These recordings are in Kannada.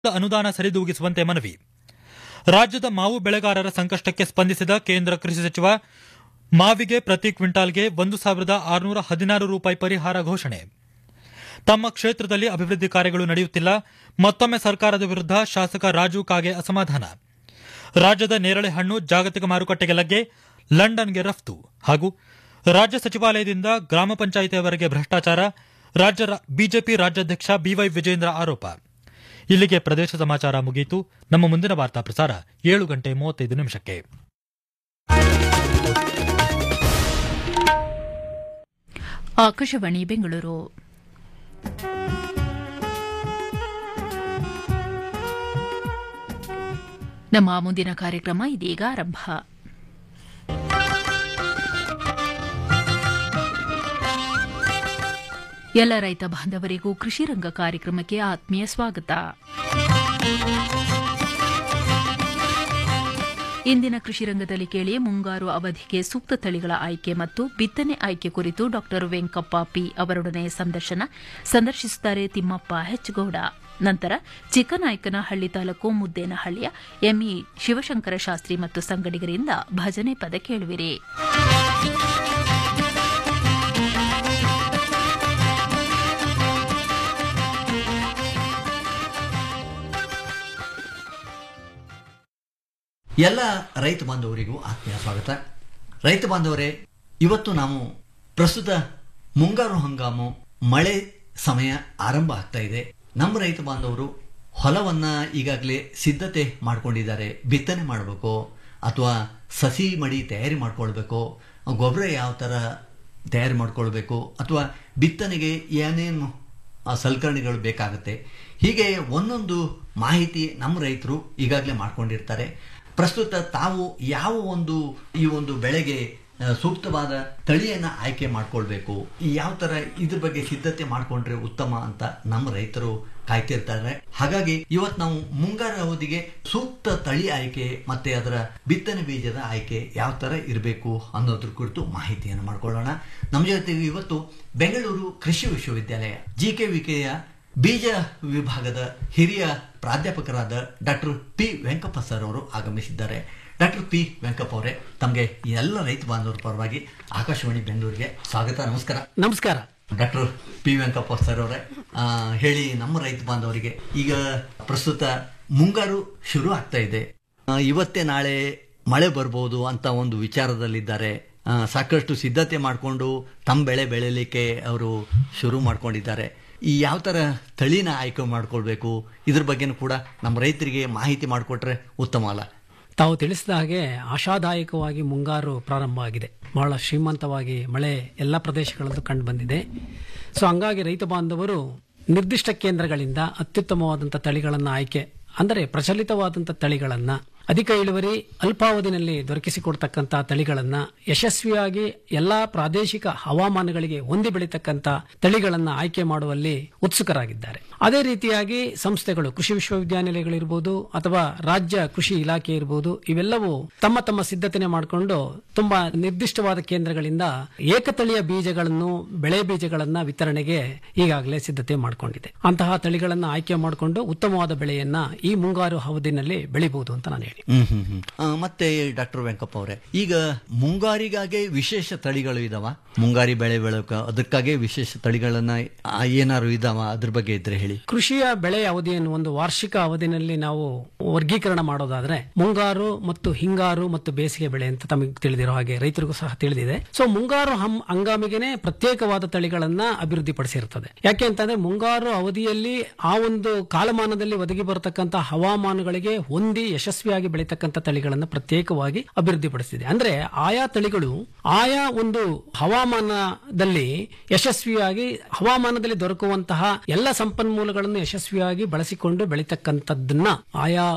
ಅನುದಾನ ಸರಿದೂಗಿಸುವಂತೆ ಮನವಿ ರಾಜ್ಯದ ಮಾವು ಬೆಳೆಗಾರರ ಸಂಕಷ್ಟಕ್ಕೆ ಸ್ಪಂದಿಸಿದ ಕೇಂದ್ರ ಕೃಷಿ ಸಚಿವ ಮಾವಿಗೆ ಪ್ರತಿ ಕ್ವಿಂಟಾಲ್ಗೆ ಒಂದು ಸಾವಿರದ ಆರುನೂರ ಹದಿನಾರು ರೂಪಾಯಿ ಪರಿಹಾರ ಘೋಷಣೆ ತಮ್ಮ ಕ್ಷೇತ್ರದಲ್ಲಿ ಅಭಿವೃದ್ಧಿ ಕಾರ್ಯಗಳು ನಡೆಯುತ್ತಿಲ್ಲ ಮತ್ತೊಮ್ಮೆ ಸರ್ಕಾರದ ವಿರುದ್ಧ ಶಾಸಕ ರಾಜು ಕಾಗೆ ಅಸಮಾಧಾನ ರಾಜ್ಯದ ನೇರಳೆ ಹಣ್ಣು ಜಾಗತಿಕ ಮಾರುಕಟ್ಟೆಗೆ ಲಗ್ಗೆ ಲಂಡನ್ಗೆ ರಫ್ತು ಹಾಗೂ ರಾಜ್ಯ ಸಚಿವಾಲಯದಿಂದ ಗ್ರಾಮ ಪಂಚಾಯಿತಿಯವರೆಗೆ ಭ್ರಷ್ಟಾಚಾರ ರಾಜ್ಯ ರಾ- ಬಿಜೆಪಿ ರಾಜ್ಯಾಧ್ಯಕ್ಷ ಬಿವೈ ವಿಜೇಂದ್ರ ಆರೋಪ ಇಲ್ಲಿಗೆ ಪ್ರದೇಶ ಸಮಾಚಾರ ಮುಗಿಯಿತು ನಮ್ಮ ಮುಂದಿನ ವಾರ್ತಾ ಪ್ರಸಾರ ಏಳು ಗಂಟೆ ಮೂವತ್ತೈದು ನಿಮಿಷಕ್ಕೆ ಆಕಾಶವಾಣಿ ಬೆಂಗಳೂರು ನಮ್ಮ ಮುಂದಿನ ಕಾರ್ಯಕ್ರಮ ಇದೀಗ ಆರಂಭ ಎಲ್ಲ ರೈತ ಬಾಂಧವರಿಗೂ ಕೃಷಿ ರಂಗ ಕಾರ್ಯಕ್ರಮಕ್ಕೆ ಆತ್ಮೀಯ ಸ್ವಾಗತ ಇಂದಿನ ಕೃಷಿ ರಂಗದಲ್ಲಿ ಕೇಳಿ ಮುಂಗಾರು ಅವಧಿಗೆ ಸೂಕ್ತ ತಳಿಗಳ ಆಯ್ಕೆ ಮತ್ತು ಬಿತ್ತನೆ ಆಯ್ಕೆ ಕುರಿತು ಡಾ ವೆಂಕಪ್ಪ ಪಿ ಅವರೊಡನೆ ಸಂದರ್ಶನ ಸಂದರ್ಶಿಸುತ್ತಾರೆ ತಿಮ್ಮಪ್ಪ ಹೆಚ್ಗೌಡ ನಂತರ ಚಿಕ್ಕನಾಯಕನಹಳ್ಳಿ ತಾಲೂಕು ಮುದ್ದೇನಹಳ್ಳಿಯ ಎಂಇ ಶಿವಶಂಕರ ಶಾಸ್ತ್ರಿ ಮತ್ತು ಸಂಗಡಿಗರಿಂದ ಭಜನೆ ಪದ ಕೇಳುವಿರಿ ಎಲ್ಲ ರೈತ ಬಾಂಧವರಿಗೂ ಆತ್ಮೀಯ ಸ್ವಾಗತ ರೈತ ಬಾಂಧವರೇ ಇವತ್ತು ನಾವು ಪ್ರಸ್ತುತ ಮುಂಗಾರು ಹಂಗಾಮು ಮಳೆ ಸಮಯ ಆರಂಭ ಆಗ್ತಾ ಇದೆ ನಮ್ಮ ರೈತ ಬಾಂಧವರು ಹೊಲವನ್ನ ಈಗಾಗಲೇ ಸಿದ್ಧತೆ ಮಾಡ್ಕೊಂಡಿದ್ದಾರೆ ಬಿತ್ತನೆ ಮಾಡಬೇಕು ಅಥವಾ ಸಸಿ ಮಡಿ ತಯಾರಿ ಮಾಡ್ಕೊಳ್ಬೇಕು ಗೊಬ್ಬರ ಯಾವ ಥರ ತಯಾರಿ ಮಾಡ್ಕೊಳ್ಬೇಕು ಅಥವಾ ಬಿತ್ತನೆಗೆ ಏನೇನು ಆ ಸಲಕರಣೆಗಳು ಬೇಕಾಗುತ್ತೆ ಹೀಗೆ ಒಂದೊಂದು ಮಾಹಿತಿ ನಮ್ಮ ರೈತರು ಈಗಾಗಲೇ ಮಾಡ್ಕೊಂಡಿರ್ತಾರೆ ಪ್ರಸ್ತುತ ತಾವು ಯಾವ ಒಂದು ಈ ಒಂದು ಬೆಳೆಗೆ ಆ, ಸೂಕ್ತವಾದ ತಳಿಯನ್ನ ಆಯ್ಕೆ ಮಾಡ್ಕೊಳ್ಬೇಕು ಈ ಯಾವ ತರ ಇದ್ರ ಬಗ್ಗೆ ಸಿದ್ಧತೆ ಮಾಡ್ಕೊಂಡ್ರೆ ಉತ್ತಮ ಅಂತ ನಮ್ಮ ರೈತರು ಕಾಯ್ತಿರ್ತಾರೆ ಹಾಗಾಗಿ ಇವತ್ತು ನಾವು ಮುಂಗಾರು ಅವಧಿಗೆ ಸೂಕ್ತ ತಳಿ ಆಯ್ಕೆ ಮತ್ತೆ ಅದರ ಬಿತ್ತನೆ ಬೀಜದ ಆಯ್ಕೆ ಯಾವ ತರ ಇರಬೇಕು ಅನ್ನೋದ್ರ ಕುರಿತು ಮಾಹಿತಿಯನ್ನು ಮಾಡ್ಕೊಳ್ಳೋಣ ನಮ್ಮ ಜೊತೆಗೆ ಇವತ್ತು ಬೆಂಗಳೂರು ಕೃಷಿ ವಿಶ್ವವಿದ್ಯಾಲಯ ಜಿ ಕೆ ವಿಕೆಯ ಬೀಜ ವಿಭಾಗದ ಹಿರಿಯ ಪ್ರಾಧ್ಯಾಪಕರಾದ ಡಾಕ್ಟರ್ ಪಿ ವೆಂಕಪ್ಪ ಸರ್ ಅವರು ಆಗಮಿಸಿದ್ದಾರೆ ಡಾಕ್ಟರ್ ಪಿ ವೆಂಕಪ್ಪ ಅವರೇ ತಮಗೆ ಎಲ್ಲ ರೈತ ಬಾಂಧವರ ಪರವಾಗಿ ಆಕಾಶವಾಣಿ ಬೆಂಗಳೂರಿಗೆ ಸ್ವಾಗತ ನಮಸ್ಕಾರ ನಮಸ್ಕಾರ ಡಾಕ್ಟರ್ ಪಿ ವೆಂಕಪ್ಪ ಸರ್ ಅವರೇ ಆ, ಹೇಳಿ ನಮ್ಮ ರೈತ ಬಾಂಧವರಿಗೆ ಈಗ ಪ್ರಸ್ತುತ ಮುಂಗಾರು ಶುರು ಆಗ್ತಾ ಇದೆ ಆ, ಇವತ್ತೇ ನಾಳೆ ಮಳೆ ಬರ್ಬೋದು ಅಂತ ಒಂದು ವಿಚಾರದಲ್ಲಿದ್ದಾರೆ ಆ, ಸಾಕಷ್ಟು ಸಿದ್ಧತೆ ಮಾಡಿಕೊಂಡು ತಮ್ಮ ಬೆಳೆ ಬೆಳೆಯಲಿಕ್ಕೆ ಅವರು ಶುರು ಮಾಡ್ಕೊಂಡಿದ್ದಾರೆ ಈ ಯಾವ ಥರ ತಳಿನ ಆಯ್ಕೆ ಮಾಡ್ಕೊಳ್ಬೇಕು ಇದ್ರ ಬಗ್ಗೆನೂ ಕೂಡ ನಮ್ಮ ರೈತರಿಗೆ ಮಾಹಿತಿ ಮಾಡಿಕೊಟ್ರೆ ಉತ್ತಮ ಅಲ್ಲ ತಾವು ತಿಳಿಸಿದ ಹಾಗೆ ಆಶಾದಾಯಕವಾಗಿ ಮುಂಗಾರು ಪ್ರಾರಂಭ ಆಗಿದೆ ಬಹಳ ಶ್ರೀಮಂತವಾಗಿ ಮಳೆ ಎಲ್ಲ ಪ್ರದೇಶಗಳಲ್ಲೂ ಕಂಡು ಬಂದಿದೆ ಸೊ ಹಂಗಾಗಿ ರೈತ ಬಾಂಧವರು ನಿರ್ದಿಷ್ಟ ಕೇಂದ್ರಗಳಿಂದ ಅತ್ಯುತ್ತಮವಾದಂಥ ತಳಿಗಳನ್ನು ಆಯ್ಕೆ ಅಂದರೆ ಪ್ರಚಲಿತವಾದಂಥ ತಳಿಗಳನ್ನು ಅಧಿಕ ಇಳುವರಿ ಅಲ್ಪಾವಧಿನಲ್ಲಿ ದೊರಕಿಸಿಕೊಡ್ತಕ್ಕಂಥ ತಳಿಗಳನ್ನ ಯಶಸ್ವಿಯಾಗಿ ಎಲ್ಲಾ ಪ್ರಾದೇಶಿಕ ಹವಾಮಾನಗಳಿಗೆ ಹೊಂದಿ ಬೆಳೀತಕ್ಕಂಥ ತಳಿಗಳನ್ನ ಆಯ್ಕೆ ಮಾಡುವಲ್ಲಿ ಉತ್ಸುಕರಾಗಿದ್ದಾರೆ ಅದೇ ರೀತಿಯಾಗಿ ಸಂಸ್ಥೆಗಳು ಕೃಷಿ ವಿಶ್ವವಿದ್ಯಾನಿಲಯಗಳಿರ್ಬೋದು ಅಥವಾ ರಾಜ್ಯ ಕೃಷಿ ಇಲಾಖೆ ಇರ್ಬೋದು ಇವೆಲ್ಲವೂ ತಮ್ಮ ತಮ್ಮ ಸಿದ್ಧತೆ ಮಾಡಿಕೊಂಡು ತುಂಬಾ ನಿರ್ದಿಷ್ಟವಾದ ಕೇಂದ್ರಗಳಿಂದ ಏಕತಳಿಯ ಬೀಜಗಳನ್ನು ಬೆಳೆ ಬೀಜಗಳನ್ನ ವಿತರಣೆಗೆ ಈಗಾಗಲೇ ಸಿದ್ಧತೆ ಮಾಡಿಕೊಂಡಿದೆ ಅಂತಹ ತಳಿಗಳನ್ನ ಆಯ್ಕೆ ಮಾಡಿಕೊಂಡು ಉತ್ತಮವಾದ ಬೆಳೆಯನ್ನ ಈ ಮುಂಗಾರು ಅವಧಿನಲ್ಲಿ ಬೆಳಿಬಹುದು ಅಂತ ನಾನು ಹೇಳಿ ಹ್ಮ್ ಹ್ಮ್ ಹ್ಮ್ ಆ, ಮತ್ತೆ ಡಾಕ್ಟರ್ ವೆಂಕಪ್ಪ ಅವರೇ ಈಗ ಮುಂಗಾರಿಗಾಗೆ ವಿಶೇಷ ತಳಿಗಳು ಇದಾವ ಮುಂಗಾರಿ ಬೆಳೆ ಬೆಳಕ ಅದಕ್ಕಾಗೆ ವಿಶೇಷ ತಳಿಗಳನ್ನ ಆ, ಏನಾದ್ರು ಇದಾವ ಅದ್ರ ಬಗ್ಗೆ ಇದ್ರೆ ಹೇಳಿ ಕೃಷಿಯ ಬೆಳೆ ಅವಧಿಯನ್ನು ಒಂದು ವಾರ್ಷಿಕ ಅವಧಿನಲ್ಲಿ ನಾವು ವರ್ಗೀಕರಣ ಮಾಡೋದಾದ್ರೆ ಮುಂಗಾರು ಮತ್ತು ಹಿಂಗಾರು ಮತ್ತು ಬೇಸಿಗೆ ಬೆಳೆ ಅಂತ ತಮಗೆ ತಿಳಿದಿರೋ ಹಾಗೆ ರೈತರಿಗೂ ಸಹ ತಿಳಿದಿದೆ ಸೊ ಮುಂಗಾರು ಹಂ- ಹಂಗಾಮಿಗೆನೆ ಪ್ರತ್ಯೇಕವಾದ ತಳಿಗಳನ್ನ ಅಭಿವೃದ್ಧಿಪಡಿಸಿರುತ್ತದೆ ಯಾಕೆ ಅಂತಂದ್ರೆ ಮುಂಗಾರು ಅವಧಿಯಲ್ಲಿ ಆ ಒಂದು ಕಾಲಮಾನದಲ್ಲಿ ಒದಗಿ ಬರತಕ್ಕಂತ ಹವಾಮಾನಗಳಿಗೆ ಹೊಂದಿ ಯಶಸ್ವಿಯಾಗಿ ಬೆಳೀತಕ್ಕಂಥ ತಳಿಗಳನ್ನು ಪ್ರತ್ಯೇಕವಾಗಿ ಅಭಿವೃದ್ಧಿಪಡಿಸಿದೆ ಅಂದ್ರೆ ಆಯಾ ತಳಿಗಳು ಆಯಾ ಒಂದು ಹವಾಮಾನದಲ್ಲಿ ಯಶಸ್ವಿಯಾಗಿ ಹವಾಮಾನದಲ್ಲಿ ದೊರಕುವಂತಹ ಎಲ್ಲ ಸಂಪನ್ಮೂಲಗಳನ್ನು ಯಶಸ್ವಿಯಾಗಿ ಬಳಸಿಕೊಂಡು ಬೆಳೀತಕ್ಕಂಥದ್ದನ್ನ ಆಯಾ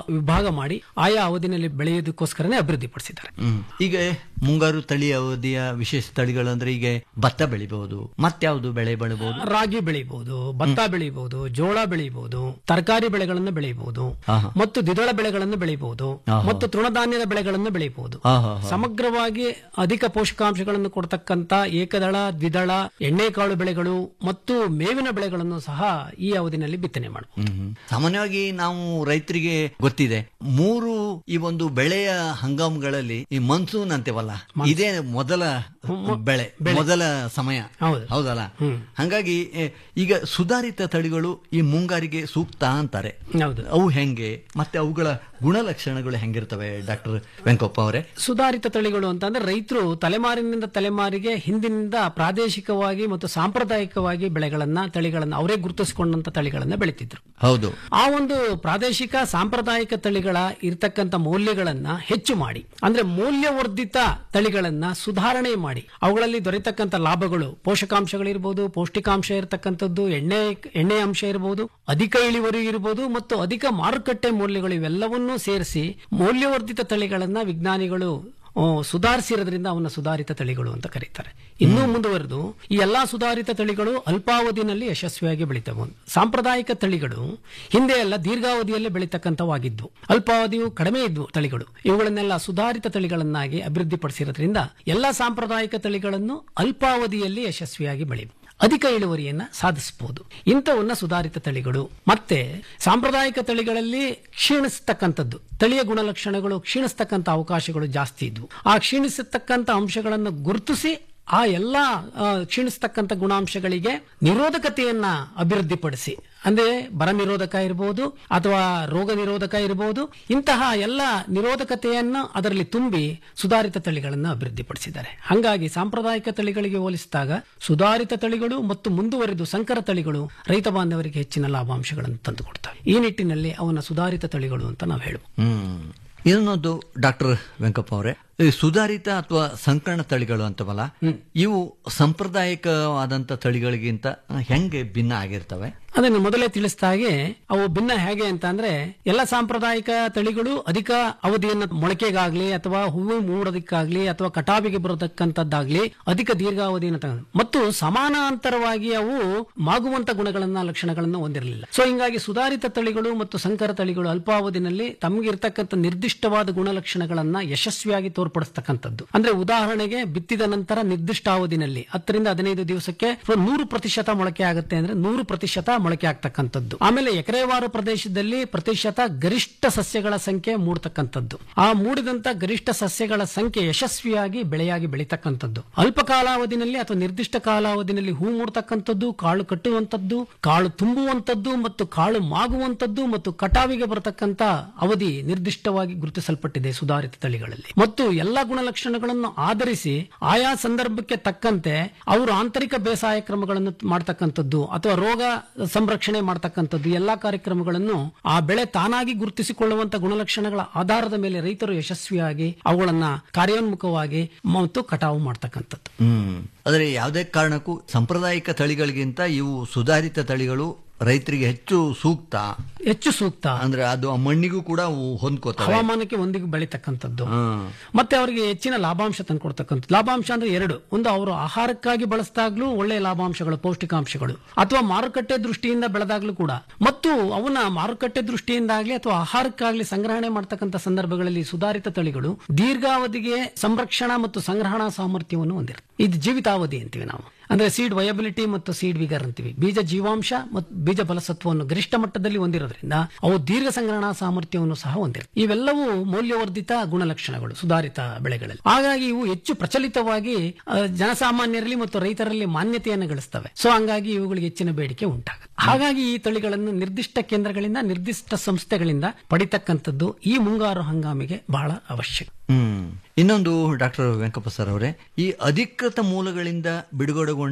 ವಿಭಾಗ ಮಾಡಿ ಆಯಾ ಅವಧಿನಲ್ಲಿ ಬೆಳೆಯೋದಕ್ಕೋಸ್ಕರನೇ ಅಭಿವೃದ್ಧಿಪಡಿಸಿದ್ದಾರೆ ಹ್ಮ್. ಈಗ ಮುಂಗಾರು ತಳಿ ಅವಧಿಯ ವಿಶೇಷ ತಳಿಗಳು ಅಂದ್ರೆ ಈಗ ಭತ್ತ ಬೆಳಿಬಹುದು ಮತ್ಯಾವುದು ಬೆಳೆ ಬೆಳಬಹುದು ರಾಗಿ ಬೆಳಿಬಹುದು ಭತ್ತ ಬೆಳಿಬಹುದು ಜೋಳ ಬೆಳಿಬಹುದು ತರಕಾರಿ ಬೆಳೆಗಳನ್ನು ಬೆಳಿಬಹುದು ಆಹಾ. ಮತ್ತು ದ್ವಿದಳ ಬೆಳೆಗಳನ್ನು ಬೆಳಿಬಹುದು ಆಹಾ. ಮತ್ತು ತೃಣಧಾನ್ಯದ ಬೆಳೆಗಳನ್ನು ಬೆಳಿಬಹುದು ಆಹಾ. ಸಮಗ್ರವಾಗಿ ಅಧಿಕ ಪೋಷಕಾಂಶಗಳನ್ನು ಕೊಡ್ತಕ್ಕಂತ ಏಕದಳ ದ್ವಿದಳ ಎಣ್ಣೆಕಾಳು ಬೆಳೆಗಳು ಮತ್ತು ಮೇವಿನ ಬೆಳೆಗಳನ್ನು ಸಹ ಈ ಅವಧಿನಲ್ಲಿ ಬಿತ್ತನೆ ಮಾಡಬಹುದು ಹ್ಮ್. ಸಾಮಾನ್ಯವಾಗಿ ನಾವು ರೈತರಿಗೆ ಗೊತ್ತಿದೆ ಮೂರು ಈ ಒಂದು ಬೆಳೆಯ ಹಂಗಾಮಗಳಲ್ಲಿ ಈ ಮನ್ಸೂನ್ ಅಂತೇವಲ್ಲ ಇದೇ ಮೊದಲ ಬೆಳೆ ಮೊದಲ ಸಮಯ ಹೌದು. ಹೌದಲ್ಲ ಹಂಗಾಗಿ ಎ, ಈಗ ಸುಧಾರಿತ ತಳಿಗಳು ಈ ಮುಂಗಾರಿಗೆ ಸೂಕ್ತ ಅಂತಾರೆ ಹೌದು ಅವು ಹೆಂಗೆ ಮತ್ತೆ ಅವುಗಳ ಗುಣಲಕ್ಷಣಗಳು ಹೆಂಗಿರ್ತವೆ ಡಾಕ್ಟರ್ ವೆಂಕಪ್ಪ ಅವರೇ ಸುಧಾರಿತ ತಳಿಗಳು ಅಂತಂದ್ರೆ ರೈತರು ತಲೆಮಾರಿನಿಂದ ತಲೆಮಾರಿಗೆ ಹಿಂದಿನಿಂದ ಪ್ರಾದೇಶಿಕವಾಗಿ ಮತ್ತು ಸಾಂಪ್ರದಾಯಿಕವಾಗಿ ಬೆಳೆಗಳನ್ನ ತಳಿಗಳನ್ನ ಅವರೇ ಗುರುತಿಸಿಕೊಂಡಂತ ತಳಿಗಳನ್ನ ಬೆಳಿತಿದ್ರು ಹೌದು ಆ ಒಂದು ಪ್ರಾದೇಶಿಕ ಸಾಂಪ್ರದಾಯಿಕ ತಳಿಗಳ ಇರ್ತಕ್ಕಂಥ ಮೌಲ್ಯಗಳನ್ನ ಹೆಚ್ಚು ಮಾಡಿ ಅಂದ್ರೆ ಮೌಲ್ಯವರ್ಧಿತ ತಳಿಗಳನ್ನ ಸುಧಾರಣೆ ಮಾಡಿ ಅವುಗಳಲ್ಲಿ ದೊರೆತಕ್ಕಂಥ ಲಾಭಗಳು ಪೋಷಕಾಂಶಗಳಿರ್ಬೋದು ಪೌಷ್ಟಿಕಾಂಶ ಇರತಕ್ಕಂಥದ್ದು ಎಣ್ಣೆ ಎಣ್ಣೆ ಅಂಶ ಇರಬಹುದು ಅಧಿಕ ಇಳುವರಿ ಇರಬಹುದು ಮತ್ತು ಅಧಿಕ ಮಾರುಕಟ್ಟೆ ಮೌಲ್ಯಗಳು ಇವೆಲ್ಲವನ್ನೂ ಸೇರಿಸಿ ಮೌಲ್ಯವರ್ಧಿತ ತಳಿಗಳನ್ನ ವಿಜ್ಞಾನಿಗಳು ಆ, ಸುಧಾರಿಸಿರೋದ್ರಿಂದ ಅವನ್ನ ಸುಧಾರಿತ ತಳಿಗಳು ಅಂತ ಕರೀತಾರೆ ಇನ್ನೂ ಮುಂದುವರೆದು ಈ ಎಲ್ಲಾ ಸುಧಾರಿತ ತಳಿಗಳು ಅಲ್ಪಾವಧಿನಲ್ಲಿ ಯಶಸ್ವಿಯಾಗಿ ಬೆಳಿತವೆ ಸಾಂಪ್ರದಾಯಿಕ ತಳಿಗಳು ಹಿಂದೆ ಎಲ್ಲ ದೀರ್ಘಾವಧಿಯಲ್ಲೇ ಬೆಳೀತಕ್ಕಂಥವಾಗಿದ್ವು ಅಲ್ಪಾವಧಿಯು ಕಡಿಮೆ ಇದ್ವು ತಳಿಗಳು ಇವುಗಳನ್ನೆಲ್ಲ ಸುಧಾರಿತ ತಳಿಗಳನ್ನಾಗಿ ಅಭಿವೃದ್ಧಿಪಡಿಸಿರೋದ್ರಿಂದ ಎಲ್ಲಾ ಸಾಂಪ್ರದಾಯಿಕ ತಳಿಗಳನ್ನು ಅಲ್ಪಾವಧಿಯಲ್ಲಿ ಯಶಸ್ವಿಯಾಗಿ ಬೆಳೆಯಬಹುದು ಅಧಿಕ ಇಳುವರಿಯನ್ನ ಸಾಧಿಸಬಹುದು ಇಂಥವನ್ನ ಸುಧಾರಿತ ತಳಿಗಳು ಮತ್ತೆ ಸಾಂಪ್ರದಾಯಿಕ ತಳಿಗಳಲ್ಲಿ ಕ್ಷೀಣಿಸ್ತಕ್ಕಂಥದ್ದು ತಳಿಯ ಗುಣಲಕ್ಷಣಗಳು ಕ್ಷೀಣಿಸ್ತಕ್ಕಂಥ ಅವಕಾಶಗಳು ಜಾಸ್ತಿ ಇದ್ವು ಆ ಕ್ಷೀಣಿಸತಕ್ಕಂಥ ಅಂಶಗಳನ್ನು ಗುರುತಿಸಿ ಆ ಎಲ್ಲ ಆ, ಕ್ಷೀಣಿಸ್ತಕ್ಕಂಥ ಗುಣಾಂಶಗಳಿಗೆ ನಿರೋಧಕತೆಯನ್ನ ಅಭಿವೃದ್ಧಿಪಡಿಸಿ ಅಂದ್ರೆ ಬರ ನಿರೋಧಕ ಇರಬಹುದು ಅಥವಾ ರೋಗ ನಿರೋಧಕ ಇರಬಹುದು ಇಂತಹ ಎಲ್ಲ ನಿರೋಧಕತೆಯನ್ನು ಅದರಲ್ಲಿ ತುಂಬಿ ಸುಧಾರಿತ ತಳಿಗಳನ್ನು ಅಭಿವೃದ್ಧಿಪಡಿಸಿದ್ದಾರೆ ಹಾಗಾಗಿ ಸಾಂಪ್ರದಾಯಿಕ ತಳಿಗಳಿಗೆ ಹೋಲಿಸಿದಾಗ ಸುಧಾರಿತ ತಳಿಗಳು ಮತ್ತು ಮುಂದುವರೆದು ಸಂಕರ ತಳಿಗಳು ರೈತ ಬಾಂಧವರಿಗೆ ಹೆಚ್ಚಿನ ಲಾಭಾಂಶಗಳನ್ನು ತಂದುಕೊಡ್ತವೆ ಈ ನಿಟ್ಟಿನಲ್ಲಿ ಅವನ ಸುಧಾರಿತ ತಳಿಗಳು ಅಂತ ನಾವು ಹೇಳಬಹುದು ಹ್ಮ್ ಇನ್ನೊಂದು ಡಾಕ್ಟರ್ ವೆಂಕಪ್ಪ ಅವರೇ ಈ ಸುಧಾರಿತ ಅಥವಾ ಸಂಕರಣ ತಳಿಗಳು ಅಂತವಲ್ಲ ಇವು ಸಾಂಪ್ರದಾಯಿಕವಾದಂತ ತಳಿಗಳಿಗಿಂತ ಹೆಂಗೆ ಭಿನ್ನ ಆಗಿರ್ತವೆ ಅದನ್ನು ಮೊದಲೇ ತಿಳಿಸಿದ ಹಾಗೆ ಅವು ಭಿನ್ನ ಹೇಗೆ ಅಂತ ಅಂದ್ರೆ ಎಲ್ಲ ಸಾಂಪ್ರದಾಯಿಕ ತಳಿಗಳು ಅಧಿಕ ಅವಧಿಯನ್ನು ಮೊಳಕೆಗಾಗ್ಲಿ ಅಥವಾ ಹೂವು ಮೂಡೋದಕ್ಕಾಗ್ಲಿ ಅಥವಾ ಕಟಾವಿಗೆ ಬರತಕ್ಕಂಥದ್ದಾಗ್ಲಿ ಅಧಿಕ ದೀರ್ಘಾವಧಿಯನ್ನು ತಗೊಂಡು ಮತ್ತು ಸಮಾನಾಂತರವಾಗಿ ಅವು ಮಾಗುವಂತ ಗುಣಗಳನ್ನ ಲಕ್ಷಣಗಳನ್ನು ಹೊಂದಿರಲಿಲ್ಲ ಸೊ ಹಿಂಗಾಗಿ ಸುಧಾರಿತ ತಳಿಗಳು ಮತ್ತು ಸಂಕರ ತಳಿಗಳು ಅಲ್ಪಾವಧಿನಲ್ಲಿ ತಮಗಿರ್ತಕ್ಕಂಥ ನಿರ್ದಿಷ್ಟವಾದ ಗುಣಲಕ್ಷಣಗಳನ್ನ ಯಶಸ್ವಿಯಾಗಿ ತೋರ್ಪಡಿಸ್ತಕ್ಕಂಥದ್ದು ಅಂದ್ರೆ ಉದಾಹರಣೆಗೆ ಬಿತ್ತಿದ ನಂತರ ನಿರ್ದಿಷ್ಟ ಅವಧಿನಲ್ಲಿ ಹತ್ತರಿಂದ ಹದಿನೈದು ದಿವಸಕ್ಕೆ ನೂರು ಪ್ರತಿಶತ ಮೊಳಕೆ ಆಗುತ್ತೆ ಅಂದ್ರೆ ನೂರು ಪ್ರತಿಶತ ಮೊಳಕೆ ಆಗ್ತಕ್ಕಂಥದ್ದು ಆಮೇಲೆ ಎಕರೆವಾರು ಪ್ರದೇಶದಲ್ಲಿ ಪ್ರತಿಶತ ಗರಿಷ್ಠ ಸಸ್ಯಗಳ ಸಂಖ್ಯೆ ಮೂಡ್ತಕ್ಕಂಥದ್ದು ಆ ಮೂಡಿದಂತ ಗರಿಷ್ಠ ಸಸ್ಯಗಳ ಸಂಖ್ಯೆ ಯಶಸ್ವಿಯಾಗಿ ಬೆಳೆಯಾಗಿ ಬೆಳೀತಕ್ಕಂಥದ್ದು ಅಲ್ಪ ಕಾಲಾವಧಿನಲ್ಲಿ ಅಥವಾ ನಿರ್ದಿಷ್ಟ ಕಾಲಾವಧಿನಲ್ಲಿ ಹೂ ಮೂಡ್ತಕ್ಕಂಥದ್ದು ಕಾಳು ಕಟ್ಟುವಂತದ್ದು ಕಾಳು ತುಂಬುವಂತದ್ದು ಮತ್ತು ಕಾಳು ಮಾಗುವಂತದ್ದು ಮತ್ತು ಕಟಾವಿಗೆ ಬರತಕ್ಕಂತ ಅವಧಿ ನಿರ್ದಿಷ್ಟವಾಗಿ ಗುರುತಿಸಲ್ಪಟ್ಟಿದೆ ಸುಧಾರಿತ ತಳಿಗಳಲ್ಲಿ ಮತ್ತು ಎಲ್ಲಾ ಗುಣಲಕ್ಷಣಗಳನ್ನು ಆಧರಿಸಿ ಆಯಾ ಸಂದರ್ಭಕ್ಕೆ ತಕ್ಕಂತೆ ಅವರು ಆಂತರಿಕ ಬೇಸಾಯ ಕ್ರಮಗಳನ್ನು ಮಾಡ್ತಕ್ಕಂಥದ್ದು ಅಥವಾ ರೋಗ ಸಂರಕ್ಷಣೆ ಮಾಡ್ತಕ್ಕಂಥದ್ದು ಎಲ್ಲಾ ಕಾರ್ಯಕ್ರಮಗಳನ್ನು ಆ ಬೆಳೆ ತಾನಾಗಿ ಗುರುತಿಸಿಕೊಳ್ಳುವಂತ ಗುಣಲಕ್ಷಣಗಳ ಆಧಾರದ ಮೇಲೆ ರೈತರು ಯಶಸ್ವಿಯಾಗಿ ಅವುಗಳನ್ನ ಕಾರ್ಯೋನ್ಮುಖವಾಗಿ ಮತ್ತು ಕಟಾವು ಮಾಡ್ತಕ್ಕಂಥದ್ದು ಹ್ಮ್ ಆದರೆ ಯಾವುದೇ ಕಾರಣಕ್ಕೂ ಸಾಂಪ್ರದಾಯಿಕ ತಳಿಗಳಿಗಿಂತ ಇವು ಸುಧಾರಿತ ತಳಿಗಳು ರೈತರಿಗೆ ಹೆಚ್ಚು ಸೂಕ್ತ ಹೆಚ್ಚು ಸೂಕ್ತ ಅಂದ್ರೆ ಅದು ಆ ಮಣ್ಣಿಗೂ ಕೂಡ ಅವು ಹೊಂದ್ಕೋತವೆ ಹವಾಮಾನಕ್ಕೆ ಒಂದಿಗೆ ಬೆಳೀತಕ್ಕಂಥದ್ದು ಹ್ಮ್. ಮತ್ತೆ ಅವರಿಗೆ ಹೆಚ್ಚಿನ ಲಾಭಾಂಶ ತಂದ್ಕೊಡ್ತಕ್ಕಂಥ ಲಾಭಾಂಶ ಅಂದ್ರೆ ಎರಡು ಒಂದು ಅವರು ಆಹಾರಕ್ಕಾಗಿ ಬಳಸಿದಾಗ್ಲೂ ಒಳ್ಳೆಯ ಲಾಭಾಂಶಗಳು ಪೌಷ್ಟಿಕಾಂಶಗಳು ಅಥವಾ ಮಾರುಕಟ್ಟೆ ದೃಷ್ಟಿಯಿಂದ ಬೆಳೆದಾಗ್ಲೂ ಕೂಡ ಮತ್ತು ಅವನ ಮಾರುಕಟ್ಟೆ ದೃಷ್ಟಿಯಿಂದಾಗ್ಲಿ ಅಥವಾ ಆಹಾರಕ್ಕಾಗ್ಲಿ ಸಂಗ್ರಹಣೆ ಮಾಡ್ತಕ್ಕಂಥ ಸಂದರ್ಭಗಳಲ್ಲಿ ಸುಧಾರಿತ ತಳಿಗಳು ದೀರ್ಘಾವಧಿಗೆ ಸಂರಕ್ಷಣಾ ಮತ್ತು ಸಂಗ್ರಹಣಾ ಸಾಮರ್ಥ್ಯವನ್ನು ಹೊಂದಿರುತ್ತೆ ಇದು ಜೀವಿತಾವಧಿ ಅಂತೀವಿ ನಾವು ಅಂದ್ರೆ ಸೀಡ್ ವಯಬಿಲಿಟಿ ಮತ್ತು ಸೀಡ್ ವಿಗರ್ ಅಂತೀವಿ ಬೀಜ ಜೀವಾಂಶ ಮತ್ತು ಬೀಜ ಫಲಸತ್ವವನ್ನು ಗರಿಷ್ಠ ಮಟ್ಟದಲ್ಲಿ ಹೊಂದಿರೋದ್ರಿಂದ ಅವು ದೀರ್ಘ ಸಂಗ್ರಹಣಾ ಸಾಮರ್ಥ್ಯವನ್ನು ಸಹ ಹೊಂದಿರುತ್ತೆ ಇವೆಲ್ಲವೂ ಮೌಲ್ಯವರ್ಧಿತ ಗುಣಲಕ್ಷಣಗಳು ಸುಧಾರಿತ ಬೆಳೆಗಳಲ್ಲಿ ಹಾಗಾಗಿ ಇವು ಹೆಚ್ಚು ಪ್ರಚಲಿತವಾಗಿ ಆ, ಜನಸಾಮಾನ್ಯರಲ್ಲಿ ಮತ್ತು ರೈತರಲ್ಲಿ ಮಾನ್ಯತೆಯನ್ನು ಗಳಿಸ್ತವೆ ಸೊ ಹಂಗಾಗಿ ಇವುಗಳಿಗೆ ಹೆಚ್ಚಿನ ಬೇಡಿಕೆ ಉಂಟಾಗುತ್ತೆ ಹಾಗಾಗಿ ಈ ತಳಿಗಳನ್ನು ನಿರ್ದಿಷ್ಟ ಕೇಂದ್ರಗಳಿಂದ ನಿರ್ದಿಷ್ಟ ಸಂಸ್ಥೆಗಳಿಂದ ಪಡಿತಕ್ಕಂಥದ್ದು ಈ ಮುಂಗಾರು ಹಂಗಾಮಿಗೆ ಬಹಳ ಅವಶ್ಯಕ ಹ್ಮ್ ಇನ್ನೊಂದು ಡಾಕ್ಟರ್ ವೆಂಕಪ್ಪ ಸರ್ ಅವರೇ ಈ ಅಧಿಕೃತ ಮೂಲಗಳಿಂದ ಬಿಡುಗಡೆಗೊಂಡ